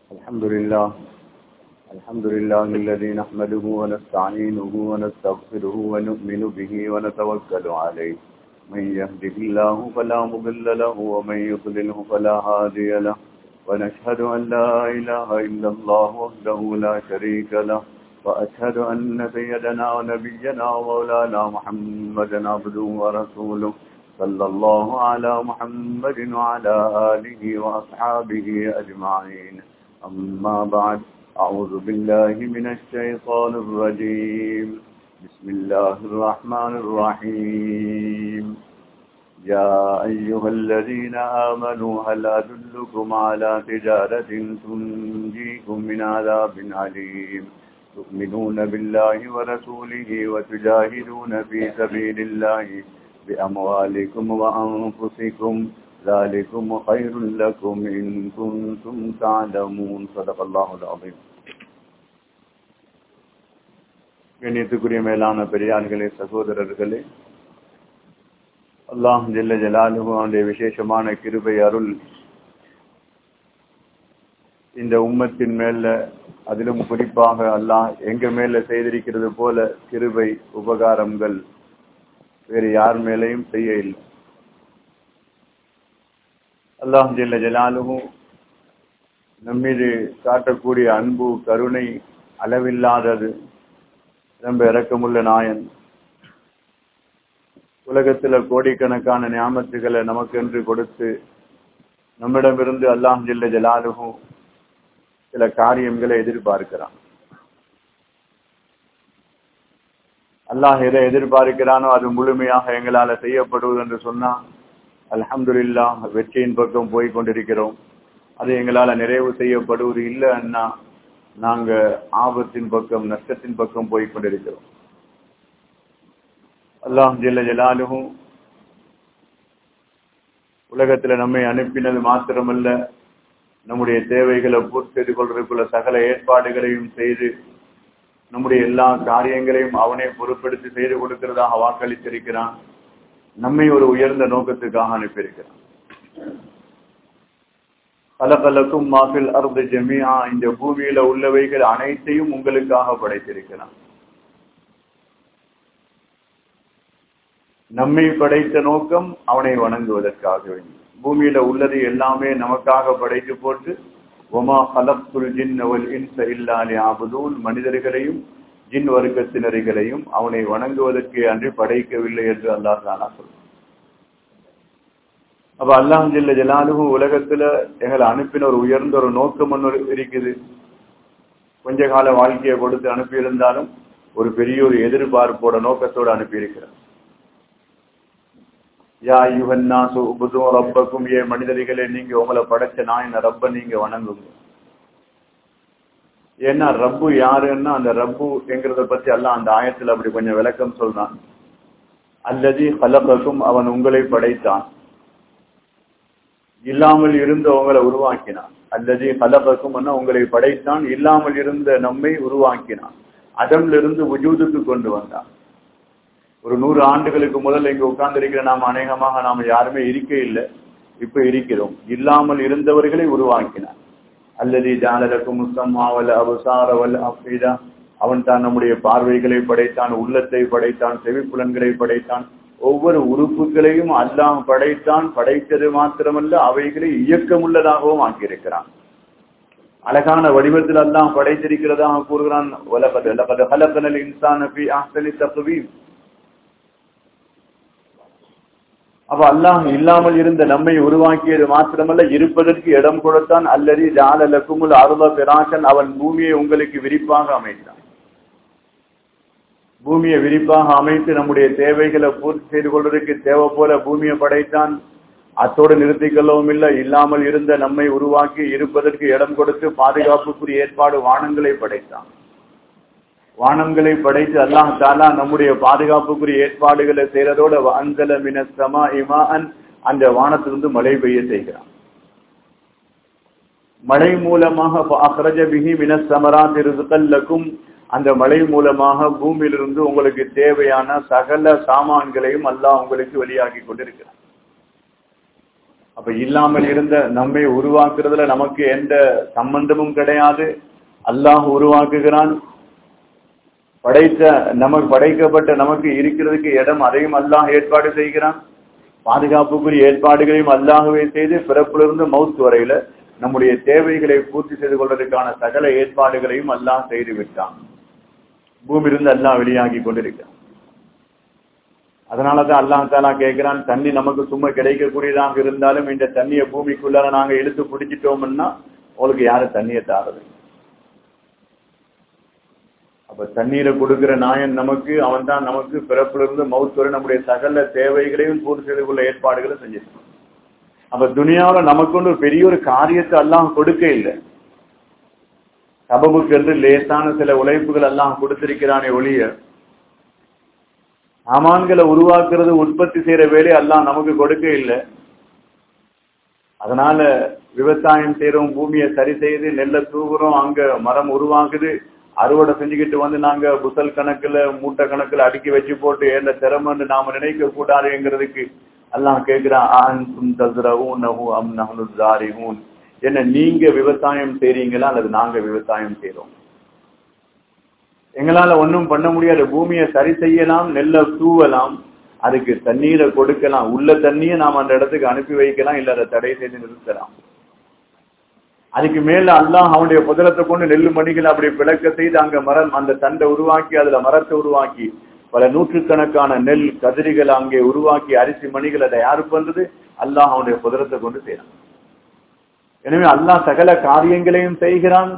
الحمد لله الحمد لله الذي نحمده ونستعينه ونستغفره ونؤمن به ونتوكل عليه من يهده الله فلا مضل له ومن يضلله فلا هادي له ونشهد أن لا إله إلا الله وحده لا شريك له وأشهد أن سيدنا ونبينا ومولانا محمدا عبده ورسوله صلى الله على محمد وعلى آله وأصحابه أجمعين أما بعد أعوذ بالله من الشيطان الرجيم بسم الله الرحمن الرحيم يا أيها الذين آمنوا هل أدلكم على تجارة تنجيكم من عذاب عليم تؤمنون بالله ورسوله وتجاهدون في سبيل الله بأموالكم وأنفسكم ذلكم خير لكم إن كنتم تعلمون صدق الله العظيم கண்ணியத்துக்குரிய மேலான பெரியார்களே சகோதரர்களே அல்லாஹ் ஜெல்ல ஜலாலுகு அவனுடைய விசேஷமான கிருபை அருள் இந்த உம்மத்தின் மேல அதிலும் குறிப்பாக அல்லாஹ் எங்க மேல செய்திருக்கிறது போல கிருபை உபகாரங்கள் வேறு யார் மேலையும் செய்ய இல்லை அல்லாஹ் ஜெல்ல ஜலாலுகும் நம்மீது காட்டக்கூடிய அன்பு கருணை அளவில்லாதது ரொம்ப இறக்கமுள்ள நாயன் உலகத்துல கோடிக்கணக்கான ஞாபகத்துகளை நமக்கென்று கொடுத்து நம்மிடமிருந்து அல்லாஹ் ஜெல்ல ஜலாலுகும் சில காரியங்களை எதிர்பார்க்கிறான் அல்லாஹ் எதை எதிர்பார்க்கிறானோ அது முழுமையாக எங்களால செய்யப்படுவது என்று சொன்னா அல்ஹம்துல்லா வெற்றியின் பக்கம் போய் கொண்டிருக்கிறோம் அது எங்களால நிறைவு செய்யப்படுவது இல்லை அண்ணா நாங்க ஆபத்தின் பக்கம் நஷ்டத்தின் பக்கம் போய் கொண்டிருக்கிறோம் அல்லாஹ் ஜெல்ல ஜலாலுகும் உலகத்துல நம்மை அனுப்பினது மாத்திரமல்ல நம்முடைய தேவைகளை பூர்த்தி செய்து கொள்வதற்குள்ள சகல ஏற்பாடுகளையும் செய்து நம்முடைய எல்லா காரியங்களையும் அவனே பொறுப்படுத்தி செய்து கொடுக்கிறதாக வாக்களித்திருக்கிறான் நம்மை ஒரு உயர்ந்த நோக்கத்துக்காக அனுப்பியிருக்கிறான் பல பலக்கும் மாஃபில் அருது ஜமியா இந்த பூமியில உள்ளவைகள் அனைத்தையும் உங்களுக்காக படைத்திருக்கிறான் நம்மை படைத்த நோக்கம் அவனை வணங்குவதற்காக வேண்டும் பூமியில உள்ளது எல்லாமே நமக்காக படைத்து போட்டு ஒமா ஹலப்துல் ஜின் அவல் இன்ச இல்லாலி ஆபுதூன் மனிதர்களையும் ஜின் வர்க்கத்தினர்களையும் அவனை வணங்குவதற்கு அன்றி படைக்கவில்லை என்று அல்லாஹ் தானா சொல்றான் அப்ப அல்லாஹ் ஜில்ல ஜலாலுகு உலகத்துல எங்களை அனுப்பின ஒரு உயர்ந்த ஒரு நோக்கம் ஒன்று இருக்குது கொஞ்ச கால வாழ்க்கையை கொடுத்து அனுப்பியிருந்தாலும் ஒரு பெரிய ஒரு எதிர்பார்ப்போட நோக்கத்தோடு அனுப்பியிருக்கிறார் யா யுகன்னாசு உபதும் ரப்பக்கும் ஏ மனிதர்களே நீங்க உங்களை படைச்ச நாயன ரப்ப நீங்க வணங்குங்க ஏன்னா ரப்பு யாருன்னா அந்த ரப்பு என்கிறத பத்தி எல்லாம் அந்த ஆயத்துல அப்படி கொஞ்சம் விளக்கம் சொல்றான் அல்லது கலப்பக்கும் அவன் உங்களை படைத்தான் இல்லாமல் இருந்த உங்களை உருவாக்கினான் அல்லது கலப்பக்கும் உங்களை படைத்தான் இல்லாமல் இருந்த நம்மை உருவாக்கினான் அதம்ல இருந்து உஜூதுக்கு கொண்டு வந்தான் ஒரு நூறு ஆண்டுகளுக்கு முதல்ல இங்க உட்கார்ந்து இருக்கிற நாம் அநேகமாக நாம யாருமே இருக்க இல்லை இப்ப இருக்கிறோம் இல்லாமல் இருந்தவர்களை உருவாக்கினான் அல்லது ஜாலலக்கும் முசம்மாவல் அபுசாரவல் அஃபீதா அவன் தான் நம்முடைய பார்வைகளை படைத்தான் உள்ளத்தை படைத்தான் செவிப்புலன்களை படைத்தான் ஒவ்வொரு உறுப்புகளையும் அல்லாம் படைத்தான் படைத்தது மாத்திரமல்ல அவைகளை இயக்கமுள்ளதாகவும் ஆக்கியிருக்கிறான் அழகான வடிவத்தில் எல்லாம் படைத்திருக்கிறதாக கூறுகிறான் இன்சான் அப்ப அல்லாஹ் இல்லாமல் இருந்த நம்மை உருவாக்கியது மாத்திரமல்ல இருப்பதற்கு இடம் கொடுத்தான் அல்லது ஜாலலக்குமுல் அருள பிராசன் அவன் பூமியை உங்களுக்கு விரிப்பாக அமைத்தான் பூமியை விரிப்பாக அமைத்து நம்முடைய தேவைகளை பூர்த்தி செய்து கொள்வதற்கு தேவை போல பூமியை படைத்தான் அத்தோடு நிறுத்திக்கொள்ளவும் இல்லை இல்லாமல் இருந்த நம்மை உருவாக்கி இருப்பதற்கு இடம் கொடுத்து பாதுகாப்புக்குரிய ஏற்பாடு வானங்களை படைத்தான் வானங்களை படைத்து அல்லாஹ் தாலா நம்முடைய பாதுகாப்புக்குரிய ஏற்பாடுகளை செய்யறதோட அந்தல மினசமா இமான் அந்த வானத்திலிருந்து மழை பெய்ய செய்கிறான் மழை மூலமாக அஹ்ரஜபிஹி மினசமராத் ரிசுகல்லக்கும் அந்த மழை மூலமாக பூமியிலிருந்து உங்களுக்கு தேவையான சகல சாமான்களையும் அல்லாஹ் உங்களுக்கு வெளியாகி கொண்டிருக்கிறான் அப்ப இல்லாமல் இருந்த நம்மை உருவாக்குறதுல நமக்கு எந்த சம்பந்தமும் கிடையாது அல்லாஹ் உருவாக்குகிறான் படைத்த நமக்கு படைக்கப்பட்ட நமக்கு இருக்கிறதுக்கு இடம் அதையும் அல்லாஹ் ஏற்பாடு செய்கிறான் பாதுகாப்புக்குரிய ஏற்பாடுகளையும் அல்லாகவே செய்து பிறப்பிலிருந்து மவுத் வரையில நம்முடைய தேவைகளை பூர்த்தி செய்து கொள்வதற்கான சகல ஏற்பாடுகளையும் அல்லாஹ் செய்து விட்டான் பூமியிலிருந்து அல்லாஹ் வெளியாகி கொண்டிருக்கான் அதனாலதான் அல்லாஹ் தாலா கேட்கிறான் தண்ணி நமக்கு சும்மா கிடைக்கக்கூடியதாக இருந்தாலும் இந்த தண்ணியை பூமிக்குள்ளார நாங்க இழுத்து பிடிச்சிட்டோம்னா உங்களுக்கு யாரு தண்ணியை தாரது அப்ப தண்ணீரை கொடுக்கிற நாயன் நமக்கு அவன் தான் நமக்கு பிறப்பிலிருந்து மவுத்துவரை நம்முடைய சகல தேவைகளையும் பூர்த்தி செய்து கொள்ள ஏற்பாடுகளை செஞ்சிருக்கான் அப்ப துனியாவில நமக்கு ஒன்று ஒரு பெரிய ஒரு காரியத்தை எல்லாம் கொடுக்க இல்லை சபபுக்கு என்று லேசான சில உழைப்புகள் எல்லாம் கொடுத்திருக்கிறானே ஒழிய சாமான்களை உருவாக்குறது உற்பத்தி செய்யற வேலையை எல்லாம் நமக்கு கொடுக்க இல்லை அதனால விவசாயம் செய்யறோம் பூமியை சரி செய்து நெல்லை தூக்குறோம் அங்க மரம் உருவாக்குது அறுவடை செஞ்சுக்கிட்டு வந்து நாங்க புசல் கணக்குல மூட்டை கணக்குல அடுக்கி வச்சு போட்டு என்ன திறமைன்னு நாம நினைக்க கூடாதுங்கிறதுக்கு எல்லாம் கேட்கிறான் என்ன நீங்க விவசாயம் செய்றீங்களா அல்லது நாங்க விவசாயம் செய்யறோம் எங்களால ஒன்றும் பண்ண முடியாது பூமியை சரி செய்யலாம் நெல்லை தூவலாம் அதுக்கு தண்ணீரை கொடுக்கலாம் உள்ள தண்ணியை நாம் அந்த இடத்துக்கு அனுப்பி வைக்கலாம் இல்ல அதை தடை செய்து நிறுத்தலாம் அதுக்கு மேல அல்லாஹ் அவனுடைய புதலத்தை கொண்டு நெல்லு மணிகளை அப்படி பிளக்க செய்து அங்க மரம் அந்த தண்டை உருவாக்கி அதுல மரத்தை உருவாக்கி பல நூற்றுக்கணக்கான நெல் கதிரிகளை அங்கே உருவாக்கி அரிசி மணிகளை தயார் பண்றது அல்லாஹ் அவனுடைய புதலத்தை கொண்டு செய்யறான் எனவே அல்லாஹ் சகல காரியங்களையும் செய்கிறான்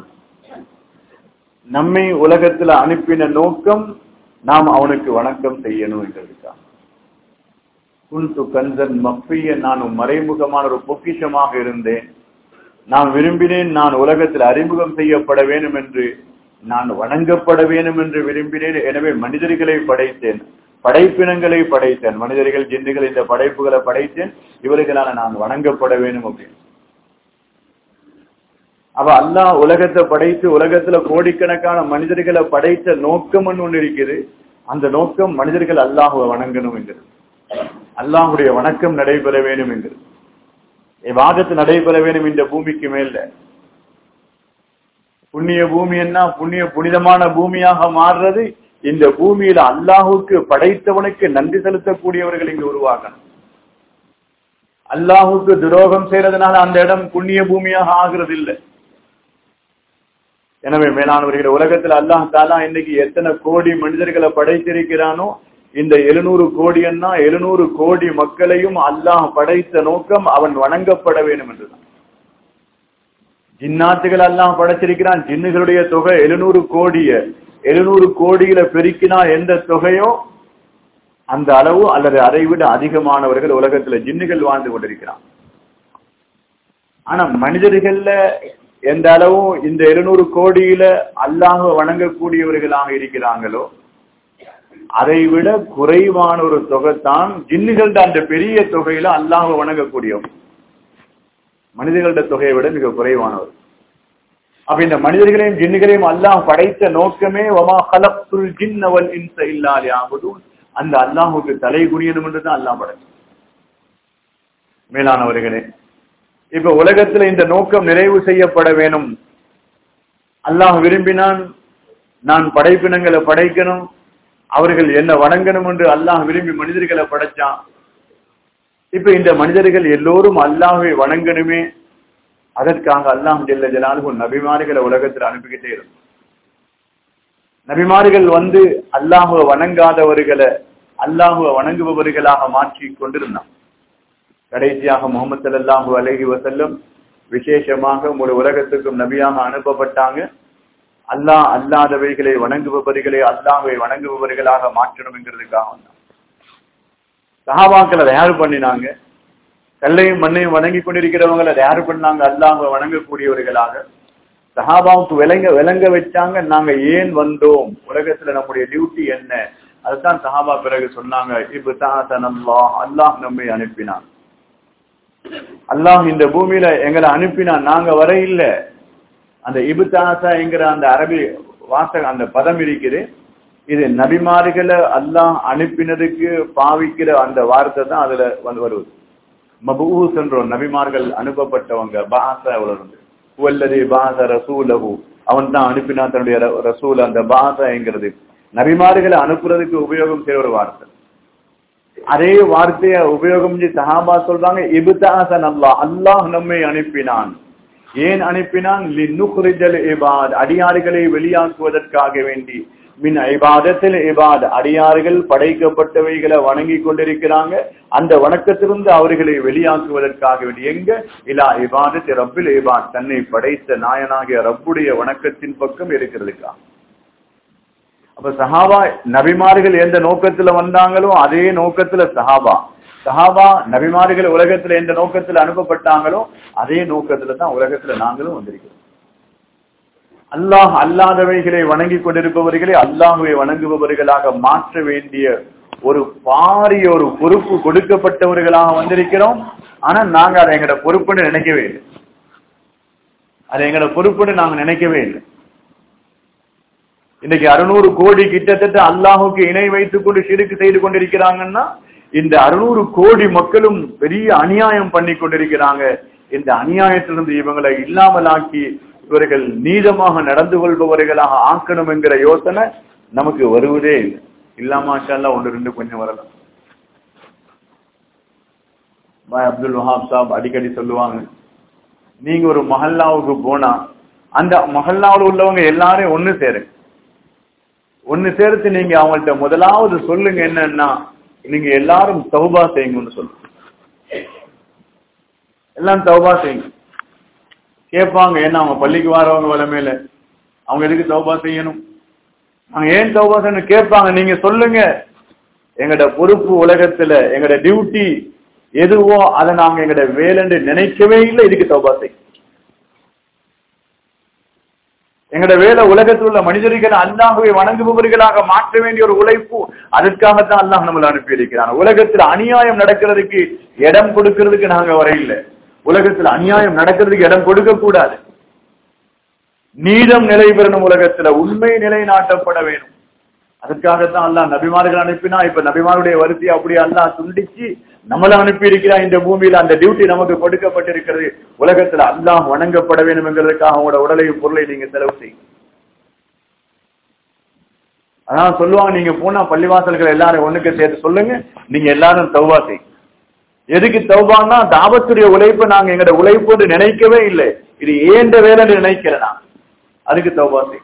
நம்மை உலகத்துல அனுப்பின நோக்கம் நாம் அவனுக்கு வணக்கம் செய்யணும் என்றதுக்காக குன்து கந்தன் மப்பிய நான் மறைமுகமான ஒரு பொக்கிஷமாக இருந்தேன் நான் விரும்பினேன் நான் உலகத்தில் அறிமுகம் செய்யப்பட வேண்டும் என்று நான் வணங்கப்பட வேண்டும் என்று விரும்பினேன் எனவே மனிதர்களை படைத்தேன் படைப்பினங்களை படைத்தேன் மனிதர்கள் ஜின்னுகள் இந்த படைப்புகளை படைத்தேன் இவர்களால நான் வணங்கப்பட வேண்டும் அப்படின்னு அவ அல்லாஹ் உலகத்தை படைத்து உலகத்துல கோடிக்கணக்கான மனிதர்களை படைத்த நோக்கம்னு ஒண்ணு இருக்குது அந்த நோக்கம் மனிதர்கள் அல்லாஹுவை வணங்கணும் என்கிறது அல்லாஹுடைய வணக்கம் நடைபெற வேண்டும் என்கிறது வாதத்து நடைபெற வேண்டும் இந்த பூமிக்கு மேல புண்ணிய பூமி என்ன புண்ணிய புனிதமான பூமியாக மாறுறது இந்த பூமியில அல்லாஹுக்கு படைத்தவனுக்கு நன்றி செலுத்தக்கூடியவர்கள் இங்கு உருவாகணும் அல்லாஹுக்கு துரோகம் செய்யறதுனால அந்த இடம் புண்ணிய பூமியாக ஆகிறது இல்லை எனவே மேலானவர்கள் உலகத்தில் அல்லாஹ் தாலா இன்னைக்கு எத்தனை கோடி மனிதர்களை படைத்திருக்கிறானோ இந்த எழுநூறு கோடின்னா எழுநூறு கோடி மக்களையும் அல்லாஹ் படைத்த நோக்கம் அவன் வணங்கப்பட வேண்டும் என்றுதான் ஜின்னாத்துகள் எல்லாம் படைச்சிருக்கிறான் ஜின்னுகளுடைய தொகை எழுநூறு கோடிய எழுநூறு கோடியில பெருக்கினா எந்த தொகையோ அந்த அளவு அல்லது அதை விட அதிகமானவர்கள் உலகத்துல ஜின்னுகள் வாழ்ந்து கொண்டிருக்கிறான் ஆனா மனிதர்கள்ல எந்த அளவும் இந்த எழுநூறு கோடியில அல்லாஹ் வணங்கக்கூடியவர்களாக இருக்கிறாங்களோ அதை விட குறைவான ஒரு தொகை தான் ஜின்னுகள்ட அந்த பெரிய தொகையில அல்லாஹ் வணங்கக்கூடியவங்க மனிதர்களோட தொகையை விட மிக குறைவானவர் அப்ப இந்த மனிதர்களையும் ஜின்னுகளையும் அல்லாஹ் படைத்த நோக்கமே வமா ஹலப்துல் ஜின்னவல் இன்ச இல்லா லியாபுதூன் அந்த அல்லாஹுக்கு தலை குனியணும் என்று தான் அல்லாஹ் படைச்சு மேலானவர்களே இப்ப உலகத்துல இந்த நோக்கம் நிறைவு செய்யப்பட வேணும் அல்லாஹ் விரும்பினான் நான் படைப்பினங்களை படைக்கணும் அவர்கள் என்ன வணங்கணும் என்று அல்லாஹ் விரும்பி மனிதர்களை படைச்சான் இப்ப இந்த மனிதர்கள் எல்லோரும் அல்லாஹை வணங்கணுமே அதற்காக அல்லாஹ் ஜெல்ல ஜலாலுகு நபிமார்களை உலகத்தில் அனுப்பிக்கிட்டே இருக்கும் நபிமார்கள் வந்து அல்லாஹுவ வணங்காதவர்களை அல்லாஹுவ வணங்குபவர்களாக மாற்றி கொண்டிருந்தான் கடைசியாக முகமது சல்லாஹூ அலஹி வசல்லம் விசேஷமாக ஒரு உலகத்துக்கும் நபியாக அனுப்பப்பட்டாங்க அல்லாஹ் அல்லாதவைகளை வணங்குபவர்களை அல்லாஹை வணங்குபவர்களாக மாற்றணும் என்கிறதுக்காக வந்தான் சஹாபாக்கள் அதை யாரு பண்ணினாங்க கல்லையும் மண்ணையும் வணங்கி கொண்டிருக்கிறவங்களை அதை யாரு பண்ணாங்க அல்லாஹ வணங்கக்கூடியவர்களாக சஹாபாவுக்கு விளங்க விளங்க வச்சாங்க நாங்க ஏன் வந்தோம் உலகத்துல நம்முடைய டியூட்டி என்ன அதுதான் சஹாபா பிறகு சொன்னாங்க இப்ப அல்லாஹ் அல்லாஹ் நம்மை அனுப்பினான் அல்லாஹ் இந்த பூமியில எங்களை அனுப்பினான் நாங்க வர இல்ல அந்த இபுத்தாசா என்கிற அந்த அரபி வாசக அந்த பதம் இருக்குது இது நபிமார்களை அல்லாஹ் அனுப்பினதுக்கு பாவிக்கிற அந்த வார்த்தை தான் அதுல வந்து வருவது மபூஸ் என்றோம் நபிமார்கள் அனுப்பப்பட்டவங்க பாச இருந்து உவல்லதி பாச ரசூலகு அவன் தான் அனுப்பினா தன்னுடைய ர- ரசூல் அந்த பாசங்கிறது நபிமார்களை அனுப்புறதுக்கு உபயோகம் செய்ய ஒரு வார்த்தை அதே வார்த்தைய உபயோகம் செஞ்சு சஹாபா சொல்றாங்க இபுதாசன் அல்லாஹ் அல்லாஹ் நம்மை அனுப்பினான் ஏன் அனுப்பினான் லின்னுக்ரிஜல் இபாத் அடியார்களை வெளியாக்குவதற்காக வேண்டி மின் இபாதத்தில் இபாத் அடியார்கள் படைக்கப்பட்டவைகளை வணங்கி கொண்டிருக்கிறாங்க அந்த வணக்கத்திலிருந்து அவர்களை வெளியாக்குவதற்காக வேண்டி எங்க இலா இபாதத் ரப்பில் இபாத் தன்னை படைத்த நாயனாகிய ரப்புடைய வணக்கத்தின் பக்கம் இருக்கிறதுக்கா அப்ப சஹாபா நபிமார்கள் எந்த நோக்கத்துல வந்தாங்களோ அதே நோக்கத்துல சஹாபா சஹாபா நபிமார்கள் உலகத்துல எந்த நோக்கத்துல அனுப்பப்பட்டாங்களோ அதே நோக்கத்துல தான் உலகத்துல நாங்களும் வந்திருக்கிறோம் அல்லாஹ் அல்லாதவைகளை வணங்கி கொண்டிருப்பவர்களை அல்லாஹுவை வணங்குபவர்களாக மாற்ற வேண்டிய ஒரு பாரிய ஒரு பொறுப்பு கொடுக்கப்பட்டவர்களாக வந்திருக்கிறோம் ஆனா நாங்க அதை எங்கட பொறுப்புன்னு நினைக்கவே இல்லை அதை எங்கட பொறுப்புன்னு நாங்க நினைக்கவே இல்லை இன்னைக்கு அறுநூறு கோடி கிட்டத்தட்ட அல்லாஹுக்கு இணை வைத்துக் கொண்டு சிறுக்கு செய்து கொண்டிருக்கிறாங்கன்னா இந்த அறுநூறு கோடி மக்களும் பெரிய அநியாயம் பண்ணி கொண்டிருக்கிறாங்க இந்த அநியாயத்திலிருந்து இவங்களை இல்லாமலாக்கி இவர்கள் நீதமாக நடந்து கொள்பவர்களாக ஆக்கணும் என்கிற யோசனை நமக்கு வருவதே இல்லை இல்லாமாஷால்லாம் ஒன்று ரெண்டு கொஞ்சம் வரலாம் பாய் அப்துல் வஹாப் சாப் அடிக்கடி சொல்லுவாங்க நீங்க ஒரு மஹல்லாவுக்கு போனா அந்த மஹல்லாவில் உள்ளவங்க எல்லாரும் ஒண்ணு சேருங்க ஒண்ணு சேர்த்து நீங்க அவங்கள்ட்ட முதலாவது சொல்லுங்க என்னன்னா நீங்க எல்லாரும் தௌபா செய்யுங்கன்னு சொல்லுங்க எல்லாம் தௌபா செய்யுங்க கேட்பாங்க ஏன்னா அவங்க பள்ளிக்கு வரவங்க வளமையில அவங்க எதுக்கு தௌபா செய்யணும் அவங்க ஏன் தௌபா செய்யணும் கேட்பாங்க நீங்க சொல்லுங்க எங்கட பொறுப்பு உலகத்துல எங்கட டியூட்டி எதுவோ அதை நாங்க எங்கட வேலைன்னு நினைக்கவே இல்லை இதுக்கு தௌபா செய்யும் எங்கட வேலை உலகத்தில் உள்ள மனிதர்கள் அல்லாஹுவை வணங்குபவர்களாக மாற்ற வேண்டிய ஒரு உழைப்பு அதற்காகத்தான் அல்லாஹ் நம்மளை அனுப்பி இருக்கிறான் உலகத்தில் அநியாயம் நடக்கிறதுக்கு இடம் கொடுக்கிறதுக்கு நாங்க வரையில்லை உலகத்தில் அநியாயம் நடக்கிறதுக்கு இடம் கொடுக்க கூடாது நீதம் நிலை பெறணும் உலகத்துல உண்மை நிலைநாட்டப்பட வேணும் அதற்காகத்தான் அல்லாஹ் நபிமார்கள் அனுப்பினா இப்ப நபிமாருடைய வரிசையை அப்படியே அல்லாஹ் துண்டிச்சு நம்மள அனுப்பி இருக்கிறான் இந்த பூமியில அந்த டியூட்டி நமக்கு கொடுக்கப்பட்டிருக்கிறது உலகத்துல அல்லாஹ் வணங்கப்பட வேண்டும் என்கிறதுக்காக அவங்களோட உடலையும் பொருளை நீங்க செலவு செய்யுங்க அதான் சொல்லுவாங்க நீங்க போனா பள்ளிவாசல்கள் எல்லாரும் ஒண்ணுக்கு சேர்த்து சொல்லுங்க நீங்க எல்லாரும் தௌபா செய்யுங்க எதுக்கு தௌபான்னா தாபத்துடைய உழைப்பு நாங்க எங்கட உழைப்பு என்று நினைக்கவே இல்லை இது ஏண்ட வேலை நினைக்கிறேன் அதுக்கு தௌபா செய்யும்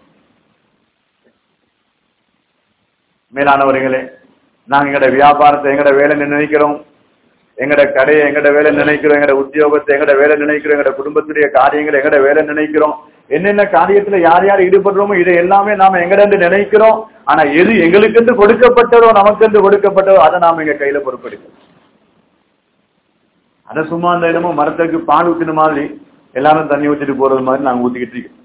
மேலானவர்களே நாங்க எங்கட வியாபாரத்தை எங்கட வேலை நினைக்கிறோம் எங்கட கடையை எங்கட வேலை நினைக்கிறோம் எங்கட உத்தியோகத்தை எங்கட வேலை நினைக்கிறோம் எங்கட குடும்பத்துடைய காரியங்களை எங்கட வேலை நினைக்கிறோம் என்னென்ன காரியத்துல யார் யார் ஈடுபடுறோமோ இது எல்லாமே நாம எங்கடந்து நினைக்கிறோம் ஆனா எது எங்களுக்கென்று கொடுக்கப்பட்டதோ நமக்கென்று கொடுக்கப்பட்டதோ அதை நாம எங்க கையில பொறுப்படுத்தோம் அதை சும்மா அந்த இடமோ மரத்துக்கு பால் ஊத்தின மாதிரி எல்லாரும் தண்ணி ஊத்திட்டு போறது மாதிரி நாங்க ஊத்திக்கிட்டு இருக்கோம்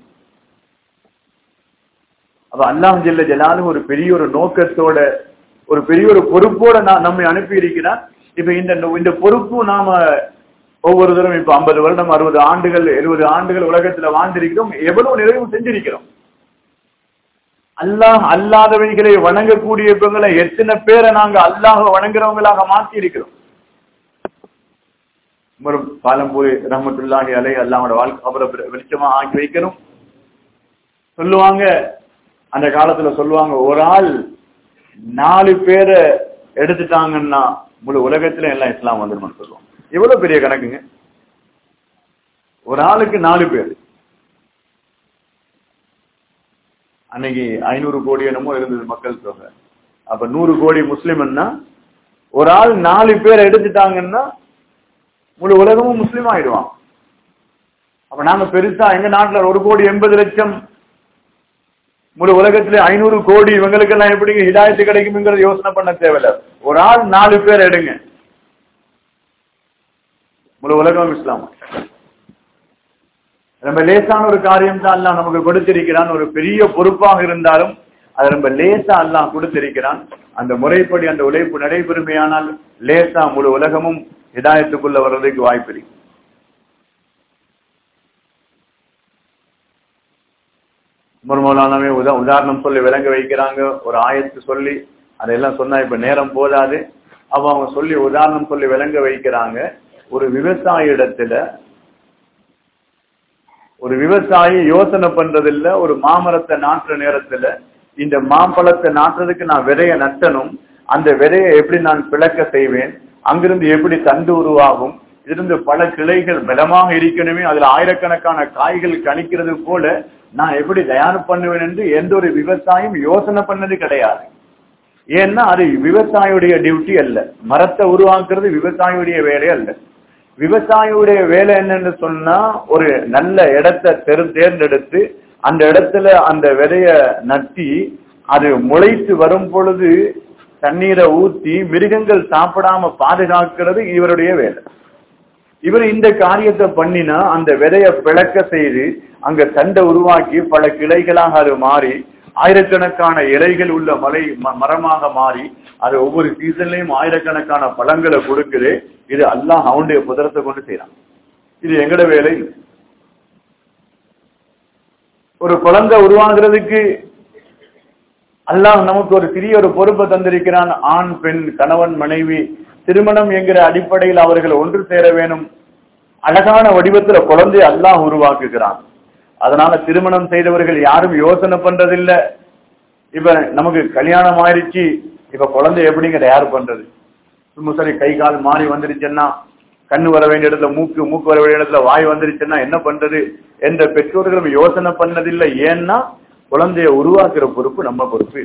அப்ப அல்லாஹ் ஜெல்ல ஜலாலும் ஒரு பெரிய ஒரு நோக்கத்தோட ஒரு பெரிய ஒரு பொறுப்போட நான் நம்மை அனுப்பி இருக்கிறார் இப்ப இந்த இந்த பொறுப்பு நாம ஒவ்வொரு தரம் இப்ப ஐம்பது வருடம் அறுபது ஆண்டுகள் எழுபது ஆண்டுகள் உலகத்துல வாழ்ந்திருக்கிறோம் எவ்வளவு நிறைவு செஞ்சிருக்கிறோம் அல்லாஹ் அல்லாதவைகளை வணங்கக்கூடியவங்களை எத்தனை பேரை நாங்க அல்லாஹ் வணங்குறவங்களாக மாற்றி இருக்கிறோம் உமர் பாலம்பூரி ரஹமத்துல்லாஹி அலை அல்லாஹோட வாழ்க்கை அவரை வெளிச்சமா ஆக்கி வைக்கணும் சொல்லுவாங்க அந்த காலத்துல சொல்லுவாங்க ஒரு ஆள் நாலு பேரை எடுத்துட்டாங்கன்னா முழு உலகத்துல எல்லாம் இஸ்லாம் வந்துடும் சொல்லுவாங்க எவ்வளவு பெரிய கணக்குங்க ஒரு ஆளுக்கு நாலு பேர் அன்னைக்கு ஐநூறு கோடி என்னமோ இருந்தது மக்கள் தொகை அப்ப நூறு கோடி முஸ்லிம்னா ஒரு ஆள் நாலு பேர் எடுத்துட்டாங்கன்னா முழு உலகமும் முஸ்லீம் ஆயிடுவான் அப்ப நாங்க பெருசா எங்க நாட்டுல ஒரு கோடி எண்பது லட்சம் முழு உலகத்துல ஐநூறு கோடி இவங்களுக்கு எல்லாம் எப்படி ஹிதாயத்து கிடைக்கும்ங்கிறது யோசனை பண்ண தேவையில்ல ஒரு ஆள் நாலு பேர் எடுங்க முழு உலகம் இஸ்லாம் ரொம்ப லேசான ஒரு காரியம் தான் அல்லாஹ் நமக்கு கொடுத்திருக்கிறான் ஒரு பெரிய பொறுப்பாக இருந்தாலும் அது ரொம்ப லேசா அல்லாஹ் கொடுத்திருக்கிறான் அந்த முறைப்படி அந்த உழைப்பு நடைபெறுமையானால் லேசா முழு உலகமும் ஹிதாயத்துக்குள்ள வர்றதுக்கு வாய்ப்பு இருக்கு மௌலானாவே உதா உதாரணம் சொல்லி விளங்க வைக்கிறாங்க ஒரு ஆயத்து சொல்லி அதெல்லாம் சொன்னா இப்ப நேரம் போதாது அப்ப அவங்க சொல்லி உதாரணம் சொல்லி விளங்க வைக்கிறாங்க ஒரு விவசாய இடத்துல ஒரு விவசாயி யோசனை பண்றதில்ல ஒரு மாமரத்தை நாட்டுற நேரத்துல இந்த மாம்பழத்தை நாட்டுறதுக்கு நான் விதைய நட்டணும் அந்த விதையை எப்படி நான் பிளக்க செய்வேன் அங்கிருந்து எப்படி தண்டு உருவாகும் இருந்து பல கிளைகள் பலமாக இருக்கணுமே அதுல ஆயிரக்கணக்கான காய்கள் கணிக்கிறது போல நான் எப்படி தயார் பண்ணுவேன் என்று எந்த ஒரு விவசாயம் யோசனை பண்ணது கிடையாது ஏன்னா அது விவசாயியுடைய டியூட்டி அல்ல மரத்தை உருவாக்குறது விவசாயியுடைய வேலை அல்ல விவசாயியுடைய வேலை என்னன்னு சொன்னா ஒரு நல்ல இடத்தை தெரு தேர்ந்தெடுத்து அந்த இடத்துல அந்த விதைய நட்டி அது முளைத்து வரும் பொழுது தண்ணீரை ஊத்தி மிருகங்கள் சாப்பிடாம பாதுகாக்கிறது இவருடைய வேலை இவர் இந்த காரியத்தை பண்ணினா அந்த விதைய பிளக்க செய்து அங்க தண்டை உருவாக்கி பல கிளைகளாக அது மாறி ஆயிரக்கணக்கான இலைகள் உள்ள மலை ம- மரமாக மாறி அது ஒவ்வொரு சீசன்லயும் ஆயிரக்கணக்கான பழங்களை கொடுக்குது இது அல்லாஹ் அவனுடைய புதரத்தை கொண்டு செய்யறான் இது எங்கட வேலை இல்லை. ஒரு குழந்தை உருவாகிறதுக்கு அல்லாஹ் நமக்கு ஒரு சிறிய ஒரு பொறுப்பை தந்திருக்கிறான் ஆண் பெண் கணவன் மனைவி திருமணம் என்கிற அடிப்படையில் அவர்கள் ஒன்று சேர வேணும் அழகான வடிவத்துல குழந்தை அல்லாஹ் உருவாக்குகிறான் அதனால திருமணம் செய்தவர்கள் யாரும் யோசனை பண்றதில்ல இப்ப நமக்கு கல்யாணம் ஆயிருச்சு இப்ப குழந்தை எப்படிங்க தயார் பண்றது சும்மா சரி கை கால் மாறி வந்துருச்சுன்னா கண்ணு வர வேண்டிய இடத்துல மூக்கு மூக்கு வர வேண்டிய இடத்துல வாய் வந்துருச்சுன்னா என்ன பண்றது என்ற பெற்றோர்களும் யோசனை பண்ணதில்லை ஏன்னா குழந்தைய உருவாக்குற பொறுப்பு நம்ம பொறுப்பு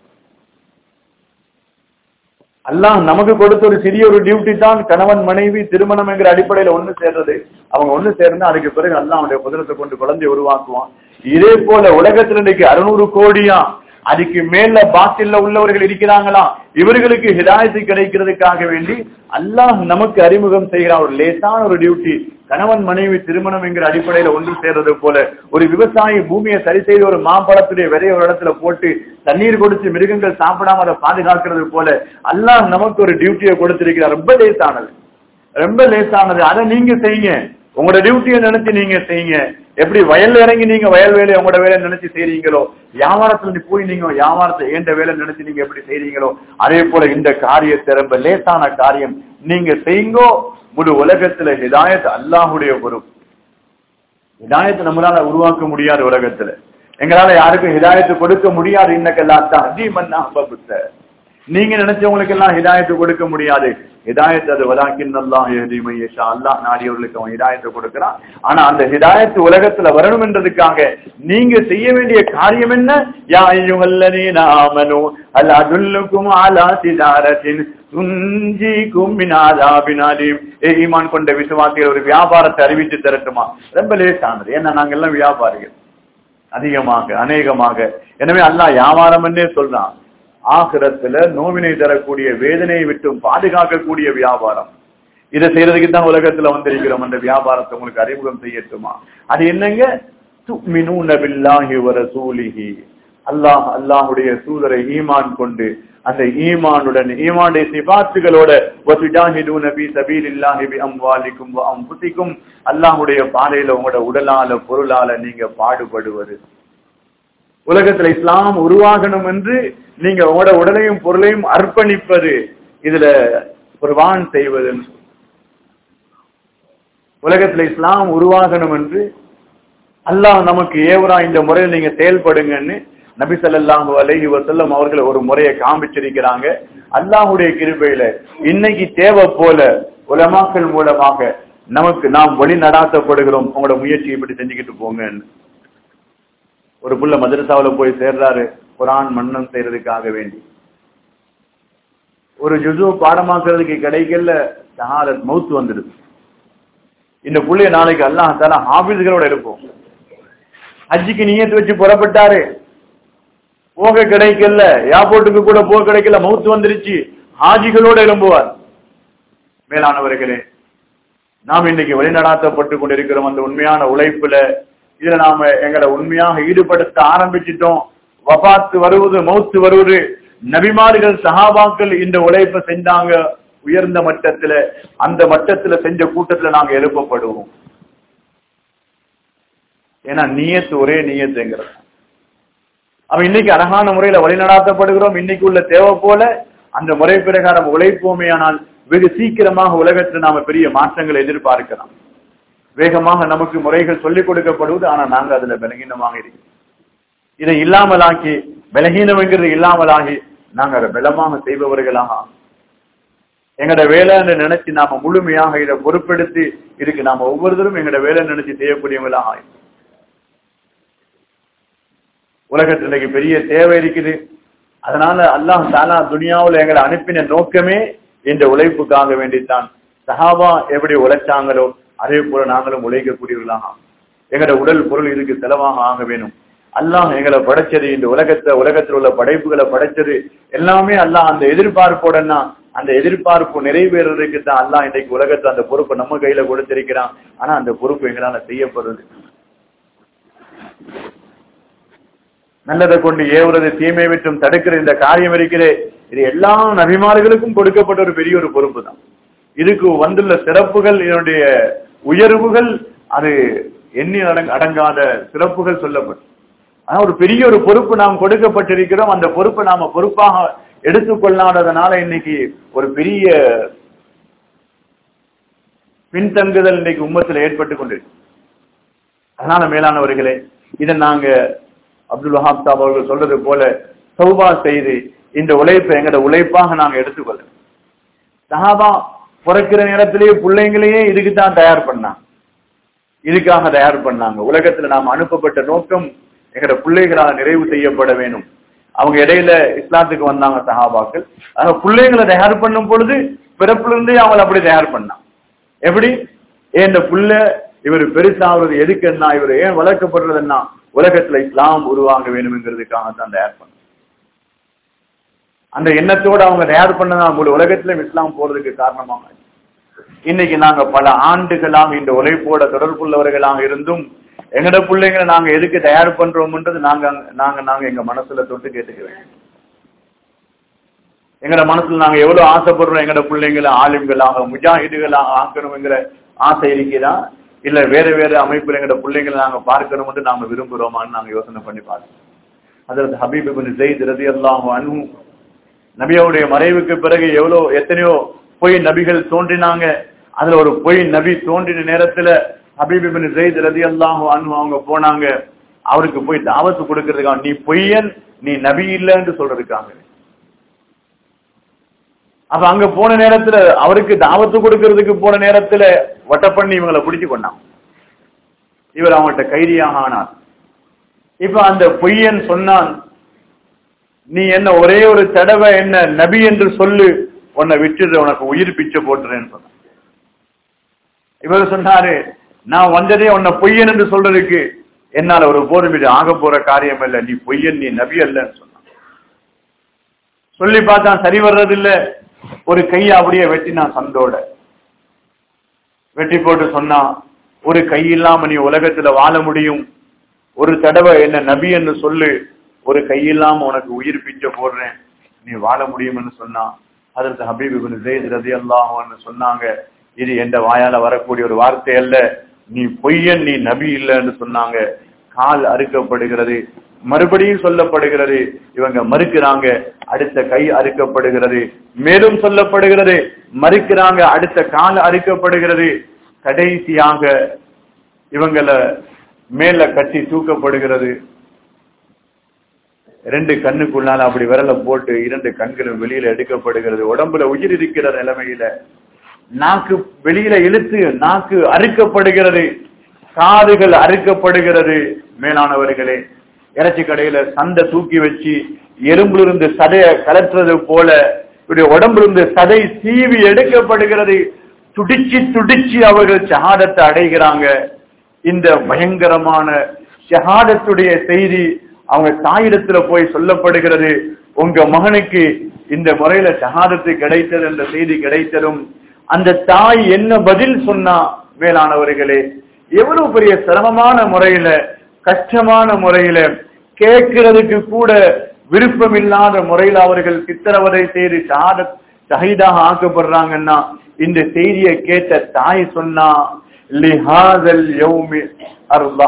அல்லாஹ் நமக்கு கொடுத்த ஒரு சிறிய ஒரு டியூட்டி தான் கணவன் மனைவி திருமணம் என்கிற அடிப்படையில ஒண்ணு சேர்றது அவங்க ஒண்ணு சேர்ந்தா அதுக்கு பிறகு அல்லாஹ் அவனுடைய குதிரத்தை கொண்டு குழந்தையை உருவாக்குவான் இதே போல உலகத்துல இன்னைக்கு அறுநூறு கோடியா அதுக்கு மேல பாத்தில்ல உள்ளவர்கள் இருக்கிறாங்களா இவர்களுக்கு ஹிதாயத்து கிடைக்கிறதுக்காக வேண்டி அல்லாஹ் நமக்கு அறிமுகம் செய்கிறான் ஒரு லேசான ஒரு டியூட்டி கணவன் மனைவி திருமணம் என்கிற அடிப்படையில ஒன்று சேர்றது போல ஒரு விவசாயி பூமியை சரி செய்து ஒரு மாம்பழத்துடைய விதைய ஒரு இடத்துல போட்டு தண்ணீர் கொடுத்து மிருகங்கள் சாப்பிடாம அதை பாதுகாக்கிறது போல அல்லாஹ் நமக்கு ஒரு டியூட்டியை கொடுத்திருக்கிறார் ரொம்ப லேசானது ரொம்ப லேசானது அதை நீங்க செய்யுங்க உங்களோட டியூட்டியை நினைச்சு நீங்க செய்யுங்க எப்படி வயல்ல இறங்கி நீங்க வயல் வேலையை உங்களோட வேலை நினைச்சு செய்றீங்களோ வியாபாரத்துல நீ போய் நீங்க வியாபாரத்தை ஏண்ட வேலை நினைச்சு நீங்க எப்படி செய்றீங்களோ அதே போல இந்த காரியத்தை ரொம்ப லேசான காரியம் நீங்க செய்யுங்கோ முழு உலகத்துல ஹிதாயத் அல்லாஹுடைய பொறுப்பு ஹிதாயத்தை நம்மளால உருவாக்க முடியாது உலகத்துல எங்களால யாருக்கும் ஹிதாயத்து கொடுக்க முடியாது இன்னக்கெல்லாம் அஜீமன்னா அம்பபுத்த நீங்க நினைச்சவங்களுக்கு எல்லாம் ஹிதாயத்து கொடுக்க முடியாது ஹிதாயத் அது வலாக்கின் அல்லாஹ் யஹ்திமையஷா அல்லாஹ் நாடியவர்களுக்கு அவன் ஹிதாயத்தை கொடுக்கிறான் ஆனா அந்த ஹிதாயத்து உலகத்துல வரணும் என்றதுக்காக நீங்க செய்ய வேண்டிய காரியம் என்ன யா அய்யுஹல்லதீன ஆமனு அல் அதுல்லுக்கும் அலா திஜாரத்தின் துஞ்சிக்கும் மின் ஆதாபின் அலீம் ஏ ஈமான் கொண்ட விசுவாசிகள் ஒரு வியாபாரத்தை அறிவித்து தரட்டுமா ரொம்ப லேசானது ஏன்னா நாங்க எல்லாம் வியாபாரிகள் அதிகமாக அநேகமாக எனவே அல்லாஹ் வியாபாரம் என்றே சொல்றான் ஆகிரத்துல நோவினை தரக்கூடிய வேதனையை விட்டும் பாதுகாக்கக்கூடிய வியாபாரம் இதை செய்யறதுக்கு தான் உலகத்துல வந்திருக்கிறோம் அந்த வியாபாரத்தை உங்களுக்கு அறிமுகம் செய்யட்டுமா அது என்னங்க துமினூன பில்லாஹி வ ரசூலிஹி அல்லாஹ் அல்லாஹ்வுடைய தூதரை ஈமான் கொண்டு அந்த ஈமானுடன் ஈமானுடைய சிபாத்துகளோட வசுஜாஹிதூன பி சபீலில்லாஹி பி அம்வாலிக்கும் வ அன்ஃபுசிக்கும் அல்லாஹ்வுடைய பாதையில உங்களோட உடலால பொருளால நீங்க பாடுபடுவது உலகத்துல இஸ்லாம் உருவாகணும் என்று நீங்க உங்களோட உடலையும் பொருளையும் அர்ப்பணிப்பது இதுல குர்பான் செய்வது உலகத்துல இஸ்லாம் உருவாகணும் என்று அல்லாஹ் நமக்கு ஏவரா இந்த முறையில் நீங்க செயல்படுங்கன்னு நபி ஸல்லல்லாஹு அலைஹி வஸல்லம் அவர்கள் ஒரு முறையை காமிச்சிருக்கிறாங்க அல்லாஹ்வுடைய கிருபையில இன்னைக்கு தேவை போல உலமாக்கள் மூலமாக நமக்கு நாம் வழி நடாத்தப்படுகிறோம் உங்களோட முயற்சி இப்படி செஞ்சுக்கிட்டு போங்கன்னு ஒரு புள்ள மதரசாவுல போய் சேர்றாரு குரான் மன்னன் செய்யறதுக்காக வேண்டி ஒரு ஜுசு பாடமாக்குறதுக்கு கிடைக்கல ஷஹாதத் மவுத் வந்துடுது இந்த புள்ளைய நாளைக்கு அல்லாஹ் தாலா ஹாபிஸ்களோட இருப்போம் ஹஜ்ஜிக்கு நியத்து வச்சு புறப்பட்டாரு போக கிடைக்கல ஏர்போர்ட்டுக்கு கூட போக கிடைக்கல மவுத்து வந்துருச்சு ஹாஜிகளோட எழும்புவார் மேலானவர்களே நாம் இன்னைக்கு வழிநடாத்தப்பட்டு கொண்டிருக்கிறோம் அந்த உண்மையான உழைப்புல இதுல நாம எங்களை உண்மையாக ஈடுபடுத்த ஆரம்பிச்சிட்டோம் வபாத்து வருவது மௌத்து வருவது நபிமார்கள் சஹாபாக்கள் இந்த உழைப்பை செஞ்சாங்க உயர்ந்த மட்டத்துல அந்த மட்டத்துல செஞ்ச கூட்டத்துல நாங்க எழுப்பப்படுவோம் ஏன்னா நீயத்து ஒரே நீயத்துங்கிறது அவன் இன்னைக்கு அழகான முறையில வழிநடாத்தப்படுகிறோம் இன்னைக்கு உள்ள தேவை போல அந்த முறை பிரகாரம் உழைப்போமே ஆனால் வெகு சீக்கிரமாக உலகத்தில் நாம பெரிய மாற்றங்களை எதிர்பார்க்கலாம் வேகமாக நமக்கு முறைகள் சொல்லிக் கொடுக்கப்படுவது ஆனா நாங்க அதுல பலகீனமாக இருக்கிறோம் இதை இல்லாமலாக்கி பலகீனம்ங்கிறது இல்லாமலாகி நாங்க அதை பலமாக செய்பவர்களாக ஆகணும். எங்கட வேலைன்னு நினைச்சு நாம முழுமையாக இதை பொறுப்பெடுத்து இதுக்கு நாம ஒவ்வொருத்தரும் எங்கட வேலை நினைச்சு செய்யக்கூடியவங்களாக ஆயிடும் உலகத்துல இன்னைக்கு பெரிய தேவை இருக்குது அதனால அல்லாஹ் தாலா துனியாவுல எங்களை அனுப்பின நோக்கமே இந்த உழைப்புக்காக வேண்டித்தான் சஹாபா எப்படி உழைச்சாங்களோ அதே போல நாங்களும் உழைக்கக்கூடியவர்களாக ஆகணும். எங்கட உடல் பொருள் இதுக்கு செலவாக ஆக வேணும் அல்லாஹ் எங்களை படைச்சது இந்த உலகத்தை உலகத்தில் உள்ள படைப்புகளை படைச்சது எல்லாமே அல்லாஹ் அந்த எதிர்பார்ப்போடனா அந்த எதிர்பார்ப்பு நிறைவேறதுக்கு தான் அல்லாஹ் இன்றைக்கு உலகத்தை அந்த பொறுப்பை நம்ம கையில கொடுத்திருக்கிறான் ஆனா அந்த பொறுப்பு எங்களால செய்யப்படுறது நல்லதை கொண்டு ஏவுறது தீமை விட்டும் தடுக்கிற இந்த காரியம் இருக்கிறே இது எல்லா நபிமார்களுக்கும் கொடுக்கப்பட்ட ஒரு பெரிய ஒரு பொறுப்பு தான் இதுக்கு வந்துள்ள சிறப்புகள் இதனுடைய உயர்வுகள் அது எண்ணி அடங்க- அடங்காத சிறப்புகள் சொல்லப்படும் ஆனா ஒரு பெரிய ஒரு பொறுப்பு நாம் கொடுக்கப்பட்டிருக்கிறோம் அந்த பொறுப்பை நாம பொறுப்பாக எடுத்துக்கொள்ளாததுனால இன்னைக்கு ஒரு பெரிய பின்தங்குதல் இன்னைக்கு உம்மத்தில் ஏற்பட்டு கொண்டிருக்கு அதனால மேலானவர்களே இதை நாங்க அப்துல் வஹாப் சாப் அவர்கள் சொல்றது போல சௌபா செய்து இந்த உழைப்பை எங்கட உழைப்பாக நாங்க எடுத்துக்கொள்ள சஹாபா பிறக்கிற நேரத்திலேயே பிள்ளைங்களையே இதுக்கு தான் தயார் பண்ணாங்க இதுக்காக தயார் பண்ணாங்க உலகத்துல நாம் அனுப்பப்பட்ட நோக்கம் எங்கட பிள்ளைகளால் நிறைவு செய்யப்பட வேணும் அவங்க இடையில இஸ்லாத்துக்கு வந்தாங்க சஹாபாக்கள் ஆனா பிள்ளைங்களை தயார் பண்ணும் பொழுது பிறப்புல இருந்தே அவங்களை அப்படி தயார் பண்ணாங்க எப்படி ஏன் இந்த புள்ள இவர் பெருசாவது எதுக்குன்னா இவர் ஏன் வளர்க்கப்படுறதுன்னா உலகத்துல இஸ்லாம் உருவாங்க வேணும்ங்கிறதுக்காக தான் தயார் பண்ண அந்த எண்ணத்தோட அவங்க தயார் பண்ணதான் முழு உலகத்திலும் இஸ்லாம் போறதுக்கு காரணமாக இன்னைக்கு நாங்க பல ஆண்டுகளாக இந்த உழைப்போட தொடர்புள்ளவர்களாக இருந்தும் எங்கட பிள்ளைங்களை நாங்க எதுக்கு தயார் பண்றோம்ன்றது நாங்க நாங்க நாங்க எங்க மனசுல தொட்டு கேட்டுக்கிறேன் எங்கட மனசுல நாங்க எவ்வளவு ஆசைப்படுறோம் எங்கட பிள்ளைங்களை ஆளுங்களாக முஜாஹிதுகளாக ஆக்கணுங்கிற ஆசை இருக்குதா இல்ல வேற வேற அமைப்புல எங்கட பிள்ளைங்களை நாங்க பார்க்கணும்னு நாம விரும்புறோமான்னு நாங்க யோசனை பண்ணி பார்க்கணும் அதற்கு ஹபீப் இப்னு ஸைத் ரலியல்லாஹு அன்ஹு நபியோடைய மறைவுக்கு பிறகு எவ்வளவு எத்தனையோ பொய் நபிகள் தோன்றினாங்க அதுல ஒரு பொய் நபி தோன்றின நேரத்துல ஹபீப் இப்னு ஸைத் ரலியல்லாஹு அன்ஹு அவங்க போனாங்க அவருக்கு போய் தாவத்து கொடுக்கறதுக்காக நீ பொய்யன் நீ நபி இல்லைன்னு சொல்றதுக்காக அப்ப அங்க போன நேரத்துல அவருக்கு தாவத்து கொடுக்கறதுக்கு போன நேரத்துல வட்ட பண்ணி இவங்களை பிடிச்சு கொண்டான் இவர் அவங்கள்ட்ட கைதியாக ஆனார் இப்ப அந்த பொய்யன் சொன்னான் நீ என்ன ஒரே ஒரு தடவை என்ன நபி என்று சொல்லு உன்னை விட்டுடு உனக்கு உயிர் பிச்சை போட்டுறேன்னு சொன்னான் இவர் சொன்னாரு நான் வந்ததே உன்னை பொய்யன் என்று சொல்றதுக்கு என்னால ஒரு போதும் இது ஆக போற காரியம் இல்ல நீ பொய்யன் நீ நபி அல்லன்னு சொன்னான் சொல்லி பார்த்தான் சரி வர்றதில்ல ஒரு கையை அப்படியே வெட்டினான் சந்தோட வெட்டி போட்டு சொன்னான் ஒரு கை இல்லாம நீ உலகத்துல வாழ முடியும் ஒரு தடவை என்ன நபி என்று சொல்லு ஒரு கை இல்லாம உனக்கு உயிர் பிச்சை போடுறேன் நீ வாழ முடியும்னு சொன்னான் அதற்கு ஹபீப் இப்னு ஸைத் ரலியல்லாஹு அன்ஹு சொன்னாங்க இது எந்த வாயால வரக்கூடிய ஒரு வார்த்தை அல்ல நீ பொய்யன் நீ நபி இல்லைன்னு சொன்னாங்க கால் அறுக்கப்படுகிறது மறுபடியும் சொல்லப்படுகிறது இவங்க மறுக்கிறாங்க அடுத்த கை அறுக்கப்படுகிறது மேலும் சொல்லப்படுகிறது மறுக்கிறாங்க அடுத்த கால் அறுக்கப்படுகிறது கடைசியாக இவங்கள மேல கட்டி தூக்கப்படுகிறது ரெண்டு கண்ணுக்குள்ளால அப்படி விரல போட்டு இரண்டு கண்களும் வெளியில எடுக்கப்படுகிறது உடம்புல உயிர் இருக்கிற நிலைமையில நாக்கு வெளியில இழுத்து நாக்கு அறுக்கப்படுகிறது காதுகள் அறுக்கப்படுகிறது மேலானவர்களே இறைச்சி கடையில சண்டை தூக்கி வச்சு எறும்புல இருந்து சதைய கலற்றுறது போல இவருடைய உடம்புல இருந்து சதை சீவி எடுக்கப்படுகிறது துடிச்சு துடிச்சு அவர்கள் ஷஹாதத்தை அடைகிறாங்க இந்த பயங்கரமான ஷஹாதத்துடைய செய்தி அவங்க தாயிடத்துல போய் சொல்லப்படுகிறது உங்க மகனுக்கு இந்த முறையில ஷஹாதத்து கிடைத்தது என்ற செய்தி கிடைத்ததும் அந்த தாய் என்ன பதில் சொன்னா மேலானவர்களே எவ்வளவு பெரிய சிரமமான முறையில கஷ்டமான முறையில கேட்கிறதுக்கு கூட விருப்பம் இல்லாத முறையில அவர்கள் சித்திரவதை செய்து ஷஹாதத் ஷஹீதாக ஆக்கப்படுறாங்கன்னா இந்த செய்தியை கேட்ட தாய் சொன்னா லிஹாதல் யௌமி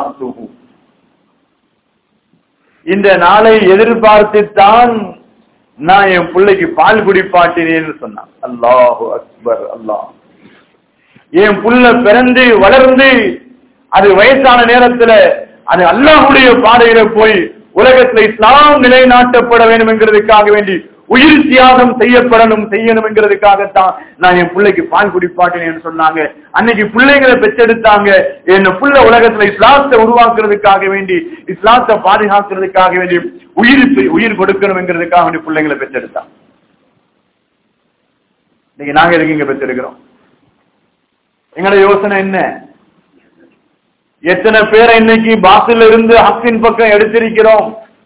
அர்லாத்துஹு இந்த நாளை எதிர்பார்த்துத்தான் நான் என் பிள்ளைக்கு பால் குடிப்பாட்டினேன்னு சொன்னான் அல்லாஹு அக்பர் அல்லாஹ் என் புள்ள பிறந்து வளர்ந்து அது வயசான நேரத்துல அது அல்லாஹுடைய பாதையில போய் உலகத்துல இஸ்லாம் நிலைநாட்டப்பட வேண்டும் என்கிறதுக்காக வேண்டி உயிர் தியாகம் செய்யப்படணும் செய்யணும் என்கிறதுக்காகத்தான் நான் என் பிள்ளைக்கு பால் குடிப்பாட்டினேன்னு சொன்னாங்க அன்னைக்கு பிள்ளைங்களை பெற்றெடுத்தாங்க என் புள்ள உலகத்துல இஸ்லாத்தை உருவாக்குறதுக்காக வேண்டி இஸ்லாத்தை பாதுகாக்கிறதுக்காக வேண்டி உயிர் உயிர் கொடுக்கணும் என்கிறதுக்காக வேண்டி பிள்ளைங்களை பெற்றெடுத்தான் இன்னைக்கு நாங்க எதுக்கு இங்க பெற்றெடுக்கிறோம் எங்களோட யோசனை என்ன எத்தனை பேரை இன்னைக்கு பாசில் இருந்து ஹக்கின் பக்கம் எடுத்திருக்கிறோம்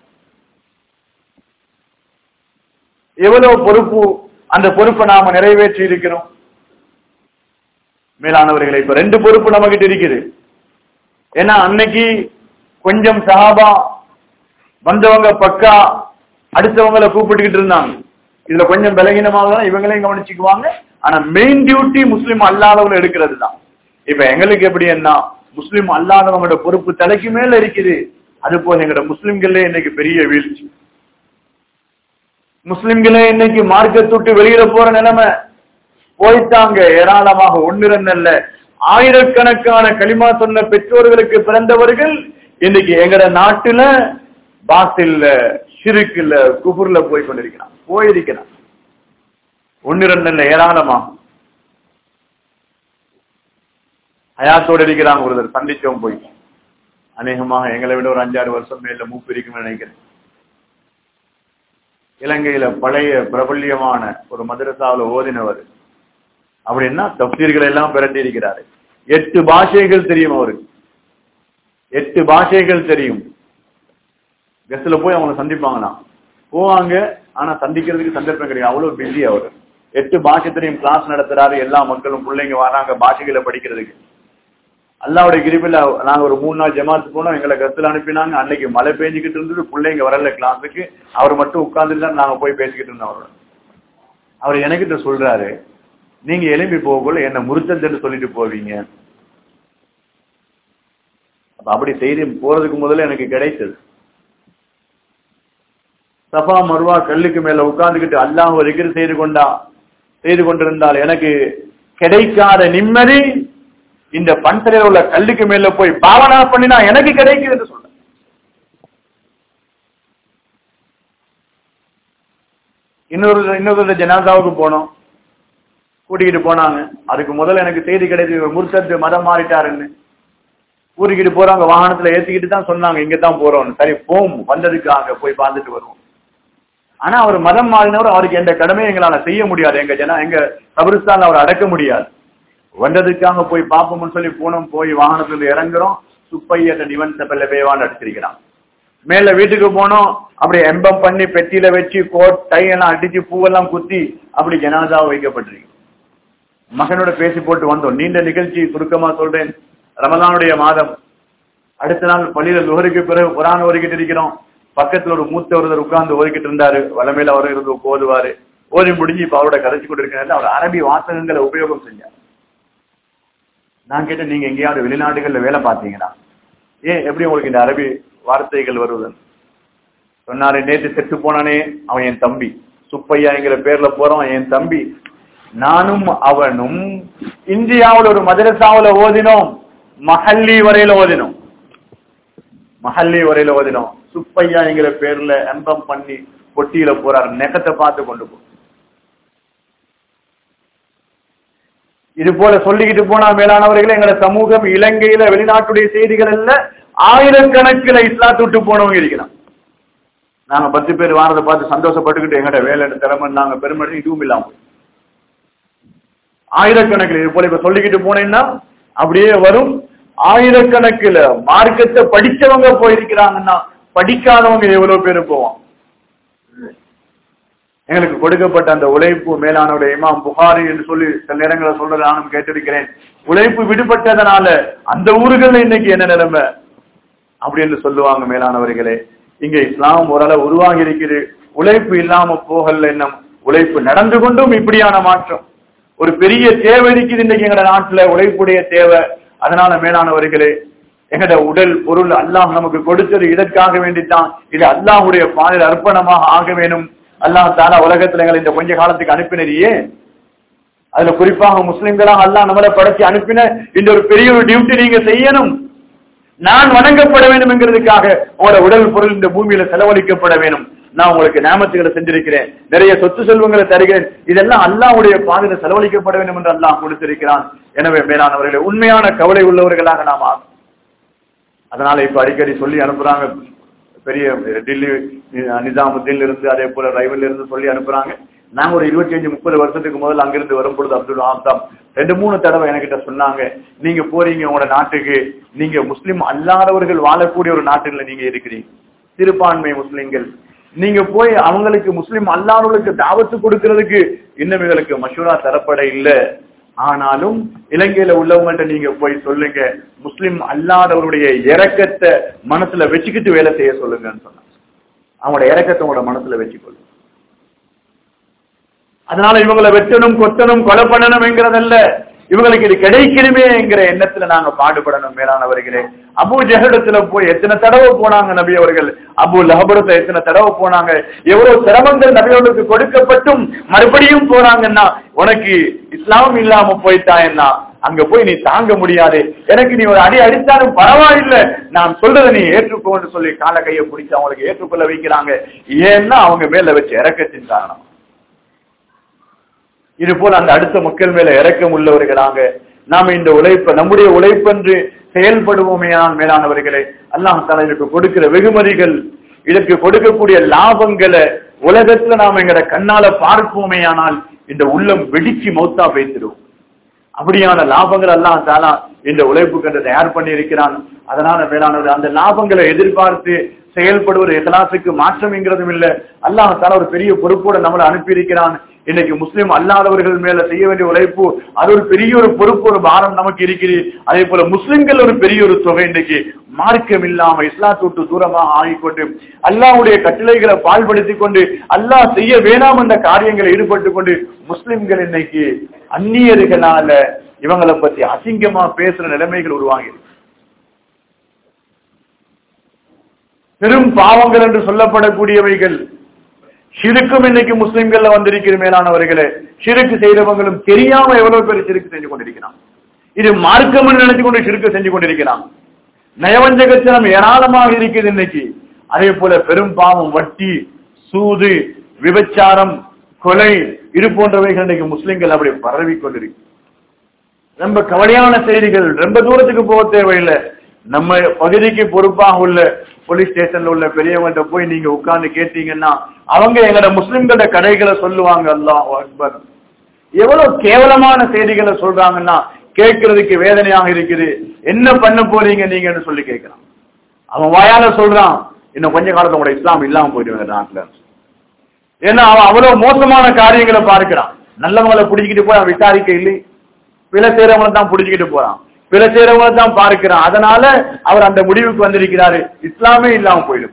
எவ்வளவு பொறுப்பு அந்த பொறுப்பை நாம நிறைவேற்றி இருக்கிறோம் மேலானவர்களை இப்ப ரெண்டு பொறுப்பு நம்ம கிட்ட இருக்குது ஏன்னா அன்னைக்கு கொஞ்சம் சஹாபா வந்தவங்க பக்கா அடுத்தவங்களை கூப்பிட்டுக்கிட்டு இருந்தாங்க இதுல கொஞ்சம் பலகீனமாக தான் இவங்களையும் கவனிச்சுக்குவாங்க ஆனா மெயின் டியூட்டி முஸ்லீம் அல்லாதவங்க எடுக்கிறது தான் இப்ப எங்களுக்கு எப்படி என்ன முஸ்லீம் அல்லாதவங்களோட பொறுப்பு தலைக்கு மேல இருக்குது அது போல எங்களோட முஸ்லிம்களே இன்னைக்கு பெரிய வீழ்ச்சி முஸ்லிம்களே இன்னைக்கு மார்க்கத்துட்டு வெளியில போற நிலைமை போயிட்டாங்க ஏராளமாக ஒன்னு ரெண்டு அல்ல ஆயிரக்கணக்கான களிமா சொன்ன பெற்றோர்களுக்கு பிறந்தவர்கள் இன்னைக்கு எங்கட நாட்டுல பாசில்ல சிறுக்குல குபுர்ல போய் கொண்டிருக்கிறான் போயிருக்கிறான் ஒன்னு ரெண்டு இல்ல ஏராளமா ஹயாத்தோடு இருக்கிறாங்க ஒருத்தர் சந்திச்சோம் போய் அநேகமாக எங்களை விட ஒரு அஞ்சாறு வருஷம் மேல மூப்பு இருக்கும்னு நினைக்கிறேன் இலங்கையில பழைய பிரபல்யமான ஒரு மதரசாவில் ஓதினவர் அப்படின்னா தப்சீர்களை எல்லாம் பிரட்டி இருக்கிறாரு எட்டு பாஷைகள் தெரியும் அவருக்கு எட்டு பாஷைகள் தெரியும் கெஸ்ட்ல போய் அவங்க சந்திப்பாங்கண்ணா போவாங்க ஆனா சந்திக்கிறதுக்கு சந்தர்ப்பம் கிடையாது அவ்வளவு பிஸி அவரு எட்டு பாஷை தெரியும் கிளாஸ் நடத்துறாரு எல்லா மக்களும் பிள்ளைங்க வராங்க பாஷைகளை படிக்கிறதுக்கு அல்லாவுடைய கிருபில நாங்க ஒரு மூணு நாள் ஜமாத்து போனோம் எங்களை கத்துல அனுப்பினாங்க அன்னைக்கு மழை பெஞ்சுக்கிட்டு இருந்தது பிள்ளைங்க வரல கிளாஸுக்கு அவர் மட்டும் உட்கார்ந்துட்டு நாங்க போய் பேசிக்கிட்டு இருந்தோம் அவரோட அவர் எனக்கிட்ட சொல்றாரு நீங்க எழும்பி போகக்குள்ள என்ன முருத்தன்னு சொல்லிட்டு போவீங்க அப்ப அப்படி செய்தி போறதுக்கு முதல்ல எனக்கு கிடைத்தது சஃபா மருவா கல்லுக்கு மேல உட்கார்ந்துகிட்டு அல்லாஹ் ஒரு செய்து கொண்டா செய்து கொண்டிருந்தால் எனக்கு கிடைக்காத நிம்மதி இந்த பன்சலையில் உள்ள கல்லுக்கு மேல போய் பாவனா பண்ணினா எனக்கு கிடைக்குது என்று சொல்ற இன்னொரு இன்னொரு ஜனாதாவுக்கு போனோம் கூட்டிக்கிட்டு போனாங்க அதுக்கு முதல்ல எனக்கு செய்தி கிடைச்சது முர்த்தத்து மதம் மாறிட்டாருன்னு கூட்டிக்கிட்டு போறாங்க வாகனத்துல ஏத்திக்கிட்டு தான் சொன்னாங்க இங்க தான் போறோம் சரி போம் வந்ததுக்காக போய் பார்த்துட்டு வருவோம் ஆனா அவர் மதம் மாறினவர் அவருக்கு எந்த கடமையும் எங்களால செய்ய முடியாது எங்க ஜன எங்க கபிரிஸ்தான் அவர் அடக்க முடியாது வந்ததுக்காக போய் பார்ப்போம்னு சொல்லி போனோம் போய் வாகனத்துல இறங்குறோம் சுப்பையட்ட நிவன் செப்பல்ல பேவான்னு அடிச்சிருக்கிறான் மேல வீட்டுக்கு போனோம் அப்படி எம்பம் பண்ணி பெட்டியில வச்சு கோட் டை எல்லாம் அடிச்சு பூவெல்லாம் குத்தி அப்படி ஜனாதா வைக்கப்பட்டிருக்கு மகனோட பேசி போட்டு வந்தோம் நீண்ட நிகழ்ச்சி சுருக்கமா சொல்றேன் ரமதானுடைய மாதம் அடுத்த நாள் பள்ளியில நுகருக்கு பிறகு குரான் ஓதிக்கிட்டு இருக்கிறோம் பக்கத்துல ஒரு மூத்த ஒருத்தர் உட்கார்ந்து ஓதிக்கிட்டு இருந்தாரு வளமையில அவர் இருந்து ஓதுவாரு ஓதி முடிஞ்சு இப்ப அவரோட கதைச்சு கொண்டு இருக்கிறாரு அவர் அரபி வாசகங்களை உபயோகம் செஞ்சார் நான் கேட்டேன் நீங்க எங்கேயாவது வெளிநாடுகள்ல வேலை பார்த்தீங்களா ஏன் எப்படி உங்களுக்கு இந்த அரபி வார்த்தைகள் வருவதுன்னு சொன்னாரு நேற்று செத்து போனானே அவன் என் தம்பி சுப்பையா என்கிற பேர்ல போறான் என் தம்பி நானும் அவனும் இந்தியாவில் ஒரு மதரசாவுல ஓதினோம் மஹல்லி வரையில ஓதினோம் மஹல்லி வரையில ஓதினோம் சுப்பையா என்கிற பேர்ல எம்பம் பண்ணி பொட்டியில போறாரு நெகத்தை பார்த்து கொண்டு போ இது போல சொல்லிக்கிட்டு போனா மேலானவர்களே எங்களோட சமூகம் இலங்கையில வெளிநாட்டுடைய செய்திகள் இல்ல ஆயிரக்கணக்கில் இஸ்லாத்து விட்டு போனவங்க இருக்கிறோம் நாங்க பத்து பேர் வாரதை பார்த்து சந்தோஷப்பட்டுக்கிட்டு எங்கட வேலை திறமை நாங்க பெருமை இதுவும் இல்லாம போய் ஆயிரக்கணக்கில் இது போல இப்ப சொல்லிக்கிட்டு போனேன்னா அப்படியே வரும் ஆயிரக்கணக்கில் மார்க்கத்தை படிச்சவங்க போயிருக்கிறாங்கன்னா படிக்காதவங்க எவ்வளவு பேர் போவோம் எங்களுக்கு கொடுக்கப்பட்ட அந்த உழைப்பு மேலானோட இமாம் புகாரி என்று சொல்லி சில நேரங்களில் சொல்றதை நானும் கேட்டிருக்கிறேன் உழைப்பு விடுபட்டதனால அந்த ஊர்கள்ல இன்னைக்கு என்ன நிலைமை அப்படி என்று சொல்லுவாங்க மேலானவர்களே இங்க இஸ்லாம் ஓரளவு உருவாகி இருக்குது உழைப்பு இல்லாம போகல என்ன உழைப்பு நடந்து கொண்டும் இப்படியான மாற்றம் ஒரு பெரிய தேவை இருக்குது இன்னைக்கு எங்கட நாட்டுல உழைப்புடைய தேவை அதனால மேலானவர்களே எங்கட உடல் பொருள் அல்லாஹ் நமக்கு கொடுத்தது இதற்காக வேண்டித்தான் இது அல்லாஹுடைய பாலில் அர்ப்பணமாக ஆக வேணும் அல்லாஹ் தாலா உலகத்துல எங்களை இந்த கொஞ்ச காலத்துக்கு அனுப்பினதையே அதுல குறிப்பாக முஸ்லிம்களாக அல்லாஹ் நம்மளை படைச்சு அனுப்பின இந்த ஒரு பெரிய ஒரு டியூட்டி நீங்க செய்யணும் நான் வணங்கப்பட வேண்டும் என்கிறதுக்காக உங்களோட உடல் பொருள் இந்த பூமியில செலவழிக்கப்பட வேணும் நான் உங்களுக்கு நாமத்துகளை செஞ்சிருக்கிறேன் நிறைய சொத்து செல்வங்களை தருகிறேன் இதெல்லாம் அல்லாஹ்வுடைய பாதையில செலவழிக்கப்பட வேண்டும் என்று அல்லாஹ் கொடுத்திருக்கிறான் எனவே மேலானவர்களே உண்மையான கவலை உள்ளவர்களாக நாம் ஆ- அதனால இப்ப அடிக்கடி சொல்லி அனுப்புறாங்க பெரிய டில்லி நிசாமுத்தீன்ல இருந்து அதே போல ரயில்ல இருந்து சொல்லி அனுப்புறாங்க நாங்க ஒரு இருபத்தி அஞ்சு முப்பது வருஷத்துக்கு முதல்ல அங்கிருந்து வரும் பொழுது அப்துல் ஆசாம் ரெண்டு மூணு தடவை என்கிட்ட சொன்னாங்க நீங்க போறீங்க உங்களோட நாட்டுக்கு நீங்க முஸ்லிம் அல்லாதவர்கள் வாழக்கூடிய ஒரு நாட்டுல நீங்க இருக்கிறீங்க சிறுபான்மை முஸ்லிம்கள் நீங்க போய் அவங்களுக்கு முஸ்லிம் அல்லாதவர்களுக்கு தாவத்து கொடுக்கறதுக்கு இன்னும் எங்களுக்கு மஷூரா தரப்பட இல்ல ஆனாலும் இலங்கையில உள்ளவங்கள்ட்ட நீங்க போய் சொல்லுங்க முஸ்லிம் அல்லாதவருடைய இரக்கத்தை மனசுல வச்சுக்கிட்டு வேலை செய்ய சொல்லுங்கன்னு சொன்னாங்க அவங்களோட இரக்கத்தை உங்களோட மனசுல வச்சுக்கொள்ளுங்க அதனால இவங்களை வெட்டணும் கொத்தணும் கொலை பண்ணணும் என்கிறதல்ல இவங்களுக்கு இது கிடைக்கணுமே என்கிற எண்ணத்துல நாங்க பாடுபடணும் மேலானவர்களே அபு ஜஹடத்துல போய் எத்தனை தடவை போனாங்க நபி அவர்கள் அபு லஹபரத்துல எத்தனை தடவை போனாங்க எவ்வளவு சிரமங்கள் நபி அவர்களுக்கு கொடுக்கப்பட்டும் மறுபடியும் போறாங்கன்னா உனக்கு இஸ்லாம் இல்லாம போயிட்டாயன்னா அங்க போய் நீ தாங்க முடியாது எனக்கு நீ ஒரு அடி அடித்தாலும் பரவாயில்லை நான் சொல்றதை நீ ஏற்றுக்கோன்னு சொல்லி கால கையை பிடிச்சு அவங்களுக்கு ஏற்றுக்கொள்ள வைக்கிறாங்க ஏன்னா அவங்க மேல வச்சு இறக்கத்தின் காரணம் இது போல அந்த அடுத்த மக்கள் மேல இறக்கம் உள்ளவர்களாக நாம இந்த உழைப்ப நம்முடைய உழைப்பென்று செயல்படுவோமேயானால் மேலானவர்களே அல்லாஹ் தாலா இதற்கு கொடுக்கிற வெகுமதிகள் இதற்கு கொடுக்கக்கூடிய லாபங்களை உலகத்துல நாம எங்கட கண்ணால பார்ப்போமேயானால் இந்த உள்ளம் வெடிச்சு மௌத்தா பேசிடுவோம் அப்படியான லாபங்கள் எல்லாம் தாலா இந்த உழைப்புக்கு என்று தயார் பண்ணி இருக்கிறான் அதனால மேலானவர் அந்த லாபங்களை எதிர்பார்த்து செயல்படுவது இஹ்லாஸுக்கு மாற்றம்ங்கிறதும் இல்ல அல்லாஹ் தாலா ஒரு பெரிய பொறுப்போட நம்மளை அனுப்பி இருக்கிறான் இன்னைக்கு முஸ்லிம் அல்லாதவர்கள் மேல செய்ய வேண்டிய உழைப்பு அது ஒரு பெரிய ஒரு பொறுப்பு ஒரு பாரம் நமக்கு இருக்குது அதே போல முஸ்லிம்கள் ஒரு பெரிய ஒரு தொகை இன்னைக்கு மார்க்கம் இல்லாம இஸ்லாத்தை விட்டு தூரமாக ஆகிக்கொண்டு அல்லாஹ்வுடைய கட்டளைகளை பால்படுத்திக் கொண்டு அல்லாஹ் செய்ய வேணாம் என்ற காரியங்களை ஈடுபட்டு கொண்டு முஸ்லிம்கள் இன்னைக்கு அந்நியர்களால இவங்களை பத்தி அசிங்கமா பேசுற நிலைமைகள் உருவாகி பெரும் பாவங்கள் என்று சொல்லப்படக்கூடியவைகள் ஷிருக்கும் இன்னைக்கு முஸ்லிம்கள்ல வந்திருக்கிற மேலானவர்களே ஷிருக்கு செய்தவங்களும் தெரியாம எவ்வளவு பேர் சிறுக்கு செஞ்சு கொண்டிருக்கிறான் இது மார்க்கம் நினைச்சு கொண்டு ஷிருக்கு செஞ்சு கொண்டிருக்கிறான் நயவஞ்சகத்தனம் ஏராளமாக இருக்குது இன்னைக்கு அதே போல பெரும் பாவம் வட்டி சூது விபச்சாரம் கொலை இது போன்றவைகள் இன்னைக்கு முஸ்லிம்கள் அப்படி பரவி கொண்டிருக்கு ரொம்ப கவலையான செய்திகள் ரொம்ப தூரத்துக்கு போக தேவையில்லை நம்ம பகுதிக்கு பொறுப்பாக உள்ள போலீஸ் ஸ்டேஷன்ல உள்ள பெரியவங்கள்ட்ட போய் நீங்க உட்கார்ந்து கேட்டீங்கன்னா அவங்க எங்களோட முஸ்லிம்களோட கடைகளை சொல்லுவாங்க அல்லாஹ் அக்பர் எவ்வளவு கேவலமான செய்திகளை சொல்றாங்கன்னா கேட்கறதுக்கு வேதனையாக இருக்குது என்ன பண்ண போறீங்க நீங்கன்னு சொல்லி கேட்கிறான் அவன் வாயால சொல்றான் இன்னும் கொஞ்ச காலத்துல உங்களோட இஸ்லாம் இல்லாம போயிடுவாங்க நாட்டுல ஏன்னா அவன் அவ்வளவு மோசமான காரியங்களை பார்க்கிறான் நல்லவங்களை பிடிச்சிக்கிட்டு போய் அவன் விசாரிக்க இல்லை பிழை செய்யறவங்களை தான் பிடிச்சிக்கிட்டு போறான் பிழை செய்யறவங்களை தான் பார்க்கிறான் அதனால அவர் அந்த முடிவுக்கு வந்திருக்கிறாரு இஸ்லாமே இல்லாம போயிடும்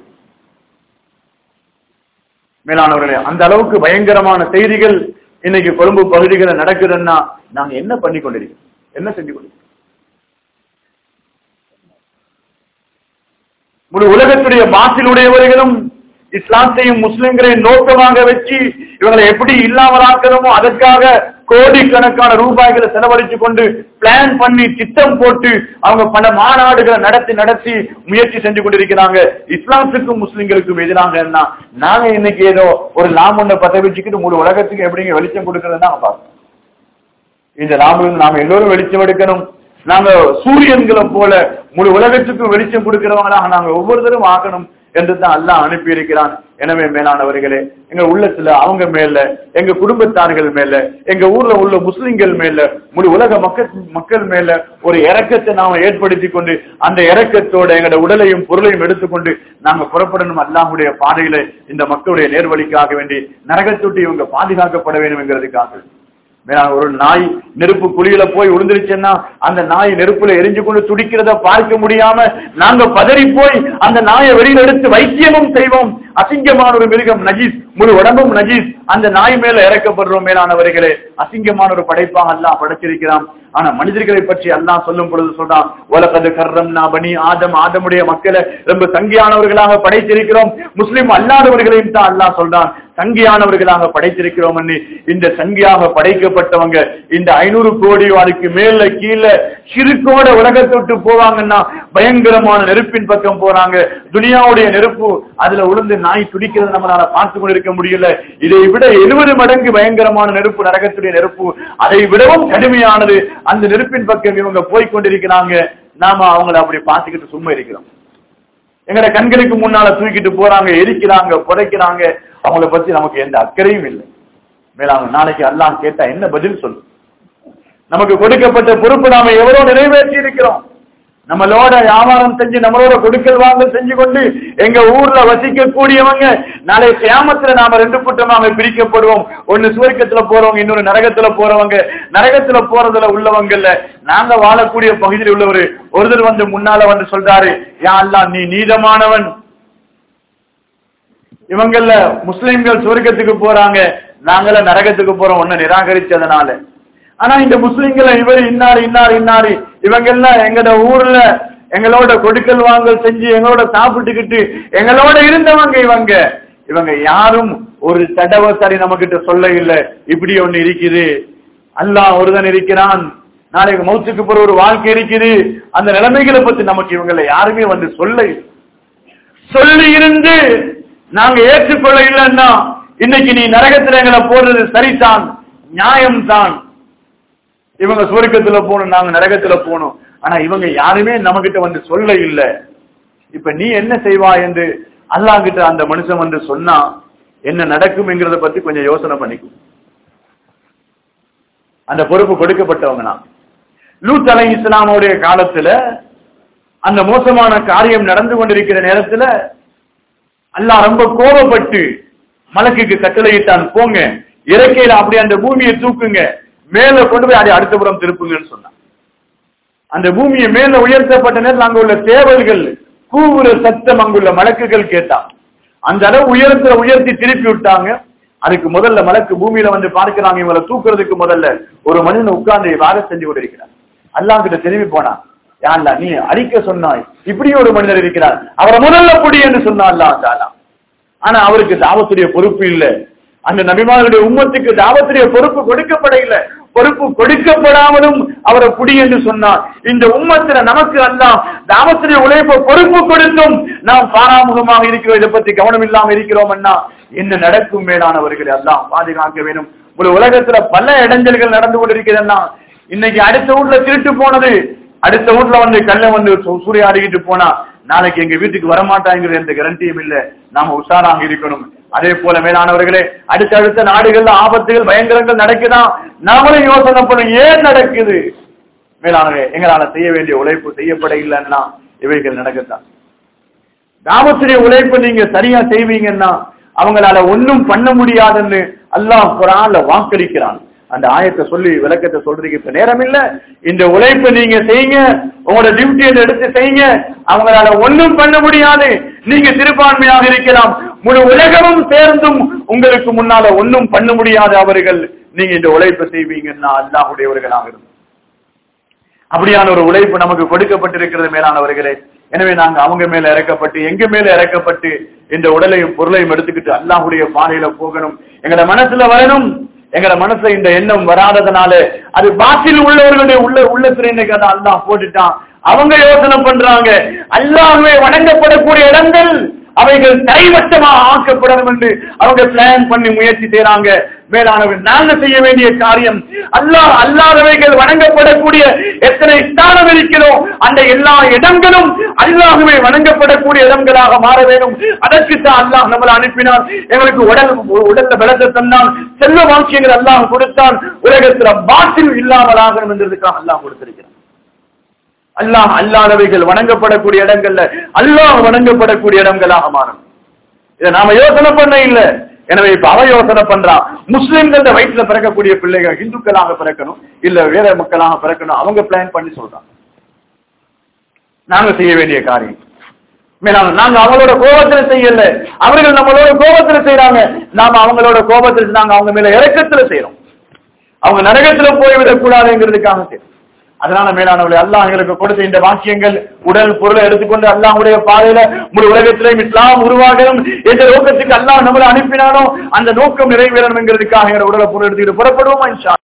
மேலானவர்களே அந்த அளவுக்கு பயங்கரமான செய்திகள் இன்னைக்கு கொழும்பு பகுதிகளில் நடக்குதுன்னா நாங்க என்ன பண்ணி கொண்டிருக்கோம் என்ன செஞ்சு கொண்டிருக்கோம் முழு உலகத்துடைய பாசிலுடையவர்களும் இஸ்லாத்தையும் முஸ்லிம்களையும் நோக்கமாக வச்சு இவங்களை எப்படி இல்லாமலாக்கணுமோ அதற்காக கோடிக்கணக்கான ரூபாய்களை செலவழிச்சு கொண்டு பிளான் பண்ணி திட்டம் போட்டு அவங்க பல மாநாடுகளை நடத்தி நடத்தி முயற்சி செஞ்சு கொண்டிருக்கிறாங்க இஸ்லாத்துக்கும் முஸ்லிம்களுக்கும் எதிராக என்ன நாங்க இன்னைக்கு ஏதோ ஒரு லாம் ஒண்ணை பத்த வச்சுக்கிட்டு முழு உலகத்துக்கு எப்படிங்க வெளிச்சம் கொடுக்கறதுன்னு நாங்க பார்க்கணும் இந்த லாபம் நாம எல்லோரும் வெளிச்சம் எடுக்கணும் நாங்க சூரியன்களை போல முழு உலகத்துக்கும் வெளிச்சம் கொடுக்கிறவங்களாக நாங்க ஒவ்வொருத்தரும் ஆகணும் என்று தான் அல்லாஹ் அனுப்பி இருக்கிறான் எனவே மேலானவர்களே எங்க உள்ளத்துல அவங்க மேல எங்க குடும்பத்தார்கள் மேல எங்க ஊர்ல உள்ள முஸ்லிம்கள் மேல முழு உலக மக்கள் மக்கள் மேல ஒரு இறக்கத்தை நாம ஏற்படுத்தி கொண்டு அந்த இறக்கத்தோட எங்களோட உடலையும் பொருளையும் எடுத்துக்கொண்டு நாங்க புறப்படணும் அல்லாஹுடைய பாதையில இந்த மக்களுடைய நேர்வழிக்காக வேண்டி நரகத்தொட்டி இவங்க பாதுகாக்கப்பட வேண்டும் என்கிறதுக்காக மேலான ஒரு நாய் நெருப்பு குழியில போய் விழுந்துருச்சுன்னா அந்த நாய் நெருப்புல எரிஞ்சு கொண்டு துடிக்கிறத பார்க்க முடியாம நாங்க பதறி போய் அந்த நாயை வெளியில எடுத்து வைத்தியமும் செய்வோம் அசிங்கமான ஒரு மிருகம் நஜீஸ் முழு உடம்பும் நஜீஸ் அந்த நாய் மேல இறக்கப்படுறோம் மேலானவர்களே அசிங்கமான ஒரு படைப்பாக அல்லாஹ் படைச்சிருக்கிறான் ஆனா மனிதர்களை பற்றி அல்லாஹ் சொல்லும் பொழுது சொல்றான் உலகது கர்ரம் பனி ஆதம் ஆதமுடைய மக்களை ரொம்ப சங்கியானவர்களாக படைத்திருக்கிறோம் முஸ்லிம் அல்லாதவர்களையும் தான் அல்லாஹ் சொல்றான் சங்கியானவர்களாக படைத்திருக்கிறோம் இந்த சங்கியாக படைக்கப்பட்டவங்க இந்த ஐநூறு கோடி வாருக்கு மேல கீழே சிறுக்கோட உலகத்தை விட்டு போவாங்கன்னா பயங்கரமான நெருப்பின் பக்கம் போறாங்க துனியாவுடைய நெருப்பு அதுல உளுந்து நாய் துடிக்கிறது நம்மளால பார்த்து கொண்டிருக்க முடியல இதை விட எழுபது மடங்கு பயங்கரமான நெருப்பு நரகத்துடைய நெருப்பு அதை விடவும் கடுமையானது அந்த நெருப்பின் பக்கம் இவங்க போய் கொண்டிருக்கிறாங்க நாம அவங்கள அப்படி பார்த்துக்கிட்டு சும்மா இருக்கிறோம் எங்கட கண்களுக்கு முன்னால தூக்கிட்டு போறாங்க எரிக்கிறாங்க புதைக்கிறாங்க அவங்கள பத்தி நமக்கு எந்த அக்கறையும் இல்லை மேலாங்க நாளைக்கு அல்லாஹ் கேட்டா என்ன பதில் சொல்லு நமக்கு கொடுக்கப்பட்ட பொறுப்பு நாம எவ்வளவு நிறைவேற்றி இருக்கிறோம் நம்மளோட வியாபாரம் செஞ்சு நம்மளோட கொடுக்கல் வாங்கல் செஞ்சு கொண்டு எங்க ஊர்ல வசிக்க கூடியவங்க நாளை கியாமத்துல நாம ரெண்டு கூட்டமாக பிரிக்கப்படுவோம் ஒண்ணு சுவர்க்கத்துல போறவங்க இன்னொரு நரகத்துல போறவங்க நரகத்துல போறதுல உள்ளவங்கல்ல நாங்க வாழக்கூடிய பகுதியில் உள்ளவர் ஒருத்தர் வந்து முன்னால வந்து சொல்றாரு யா அல்லாஹ் நீ நீதமானவன் இவங்கள முஸ்லிம்கள் சுவர்க்கத்துக்கு போறாங்க நாங்கள நரகத்துக்கு போறோம் ஒன்னு நிராகரிச்சதுனால ஆனா இந்த முஸ்லிம்களை இவர் இன்னாரு இன்னாரு இன்னாரு இவங்க எல்லாம் எங்கட ஊர்ல எங்களோட கொடுக்கல் வாங்கல் செஞ்சு எங்களோட சாப்பிட்டுக்கிட்டு எங்களோட இருந்தவங்க இவங்க இவங்க யாரும் ஒரு தடவை சரி நம்ம கிட்ட சொல்ல இல்ல இப்படி ஒண்ணு இருக்குது அல்லாஹ் ஒருதன் இருக்கிறான் நாளைக்கு மௌத்துக்கு போற ஒரு வாழ்க்கை இருக்குது அந்த நிலைமைகளை பத்தி நமக்கு இவங்களை யாருமே வந்து சொல்ல இல்ல. சொல்லி இருந்து நாங்க ஏற்றுக்கொள்ள இல்லைன்னா இன்னைக்கு நீ நரகத்துல எங்களை போடுறது சரிதான் நியாயம்தான் இவங்க சுவர்க்கத்துல போகணும் நாங்க நரகத்துல போகணும் ஆனா இவங்க யாருமே நம்ம கிட்ட வந்து சொல்ல இல்ல இப்ப நீ என்ன செய்வா என்று அல்லாஹ் கிட்ட அந்த மனுஷன் வந்து சொன்னா என்ன நடக்கும்ங்கிறத பத்தி கொஞ்சம் யோசனை பண்ணிக்கும் அந்த பொறுப்பு கொடுக்கப்பட்டவங்க நான் லூத் அலை இஸ்லாமுடைய காலத்துல அந்த மோசமான காரியம் நடந்து கொண்டிருக்கிற நேரத்துல அல்லாஹ் ரொம்ப கோபப்பட்டு மலக்குக்கு கட்டளையிட்டான் போங்க இறக்கையில அப்படி அந்த பூமியை தூக்குங்க மேல கொண்டு போய் அதை அடுத்த புறம் திருப்புங்கன்னு சொன்னான் அந்த பூமியை மேல உயர்த்தப்பட்ட நேரத்தில் அங்க உள்ள தேவல்கள் கூவுற சத்தம் அங்குள்ள மலக்குகள் கேட்டான் அந்த அளவு உயரத்துல உயர்த்தி திருப்பி விட்டாங்க அதுக்கு முதல்ல மலக்கு பூமியில வந்து பார்க்கிறாங்க இவங்களை தூக்குறதுக்கு முதல்ல ஒரு மனிதன் உட்கார்ந்து வேலை செஞ்சு கொண்டிருக்கிறார் அல்லாஹ் கிட்ட திரும்பி போனான் யாழ்லா நீ அடிக்க சொன்னாய் இப்படி ஒரு மனிதர் இருக்கிறார் அவரை முதல்ல புடி என்று சொன்னா அல்லாஹ் தாலா ஆனா அவருக்கு தாவத்துடைய பொறுப்பு இல்ல அந்த நபிமாருடைய உம்மத்துக்கு தாவத்துடைய பொறுப்பு கொடுக்கப்பட இல்ல பொறுப்பு கொடுக்கப்படாமலும் அவரை புடி என்று சொன்னார் இந்த உம்மத்துல நமக்கு அல்லாம் தாவத்துடைய உழைப்ப பொறுப்பு கொடுத்தும் நாம் பாராமுகமாக இருக்கிறோம் இதை பத்தி கவனம் இல்லாம இருக்கிறோம் அண்ணா என்ன நடக்கும் மேலானவர்களை எல்லாம் பாதுகாக்க வேணும் ஒரு உலகத்துல பல இடைஞ்சல்கள் நடந்து கொண்டிருக்கிறதுனா இன்னைக்கு அடுத்த வீட்ல திருட்டு போனது அடுத்த வீட்ல வந்து கல்ல வந்து சு- சூறையாடிக்கிட்டு போனா நாளைக்கு எங்க வீட்டுக்கு வரமாட்டாங்கிற எந்த கேரண்டியும் இல்ல நாம உஷாராக இருக்கணும் அதே போல மேலானவர்களே அடுத்தடுத்த நாடுகள்ல ஆபத்துகள் பயங்கரங்கள் நடக்குதான் நாமளும் யோசனை பண்ணும் ஏன் நடக்குது மேலானவே எங்களால செய்ய வேண்டிய உழைப்பு செய்யப்பட இல்லைன்னா இவைகள் நடக்கத்தான் தாவத்துடைய உழைப்பு நீங்க சரியா செய்வீங்கன்னா அவங்களால ஒண்ணும் பண்ண முடியாதுன்னு அல்லாஹ் குரான்ல வாக்களிக்கிறான் அந்த ஆயத்தை சொல்லி விளக்கத்தை சொல்றதுக்கு இப்ப நேரம் இல்ல இந்த உழைப்பு நீங்க செய்யுங்க உங்களோட டியூட்டியை எடுத்து செய்யுங்க அவங்களால ஒண்ணும் பண்ண முடியாது நீங்க சிறுபான்மையாக இருக்கலாம் முழு உலகமும் சேர்ந்தும் உங்களுக்கு முன்னால ஒண்ணும் பண்ண முடியாது அவர்கள் நீங்க இந்த உழைப்பு செய்வீங்கன்னா அல்லாஹுடையவர்களாக இருக்கும் அப்படியான ஒரு உழைப்பு நமக்கு கொடுக்கப்பட்டிருக்கிறது மேலானவர்களே எனவே நாங்க அவங்க மேல இறக்கப்பட்டு எங்க மேல இறக்கப்பட்டு இந்த உடலையும் பொருளையும் எடுத்துக்கிட்டு அல்லாஹுடைய பாதையில போகணும் எங்கட மனசுல வரணும் எங்கட மனசுல இந்த எண்ணம் வராததுனால அது பாட்டில் உள்ளவர்களுடைய உள்ள உள்ளத்துல இன்னைக்கு அதை அல்லாஹ் போட்டுட்டான் அவங்க யோசனை பண்றாங்க அல்லாஹ்வே வணங்கப்படக்கூடிய இடங்கள் அவைகள் கைவட்டமாக ஆக்கப்படணும் என்று அவங்க பிளான் பண்ணி முயற்சி செய்யறாங்க மேலானவர் நாங்க செய்ய வேண்டிய காரியம் அல்லாஹ் அல்லாதவைகள் வணங்கப்படக்கூடிய எத்தனை ஸ்தானம் இருக்கிறோம் அந்த எல்லா இடங்களும் அல்லாஹுவே வணங்கப்படக்கூடிய இடங்களாக மாற வேண்டும் அதற்கு தான் அல்லாஹ் நம்மளை அனுப்பினார் எங்களுக்கு உடல் உடல்ல பலத்தை தந்தான் செல்வ வாக்கியங்கள் அல்லாஹ் கொடுத்தான் உலகத்துல பாட்டில் இல்லாமல் ஆகணும் என்றதுக்காக அல்லாஹ் கொடுத்திருக்கிறார் அல்லாஹ் அல்லாதவைகள் வணங்கப்படக்கூடிய இடங்கள்ல அல்லாஹ் வணங்கப்படக்கூடிய இடங்களாக மாறும் இதை நாம யோசனை பண்ண இல்ல எனவே இப்ப அவ யோசனை பண்றான் முஸ்லிம்கள் வயிற்றுல பிறக்கக்கூடிய பிள்ளைகள் இந்துக்களாக பிறக்கணும் இல்ல வேற மக்களாக பிறக்கணும் அவங்க பிளான் பண்ணி சொல்றாங்க நாங்க செய்ய வேண்டிய காரியம் மேலான நாங்க அவங்களோட கோபத்துல செய்யல அவர்கள் நம்மளோட கோபத்துல செய்யறாங்க நாம அவங்களோட கோபத்துல நாங்க அவங்க மேல இறக்கத்துல செய்யறோம் அவங்க நரகத்துல போய்விடக் கூடாதுங்கிறதுக்காக செய்யறோம் அதனால மேலானவர்களே அல்லாஹ் எங்களுக்கு கொடுத்த இந்த வாக்கியங்கள் உடல் பொருளை எடுத்துக்கொண்டு அல்லாஹ்வுடைய பாதையில முழு உலகத்திலேயும் இஸ்லாம் உருவாகணும் எந்த நோக்கத்துக்கு அல்லாஹ் நம்மளை அனுப்பினானோ அந்த நோக்கம் நிறைவேறணும் என்கிறதுக்காக எங்களை உடலை பொருள் எடுத்துக்கிட்டு புறப்படுவோமா இன்ஷா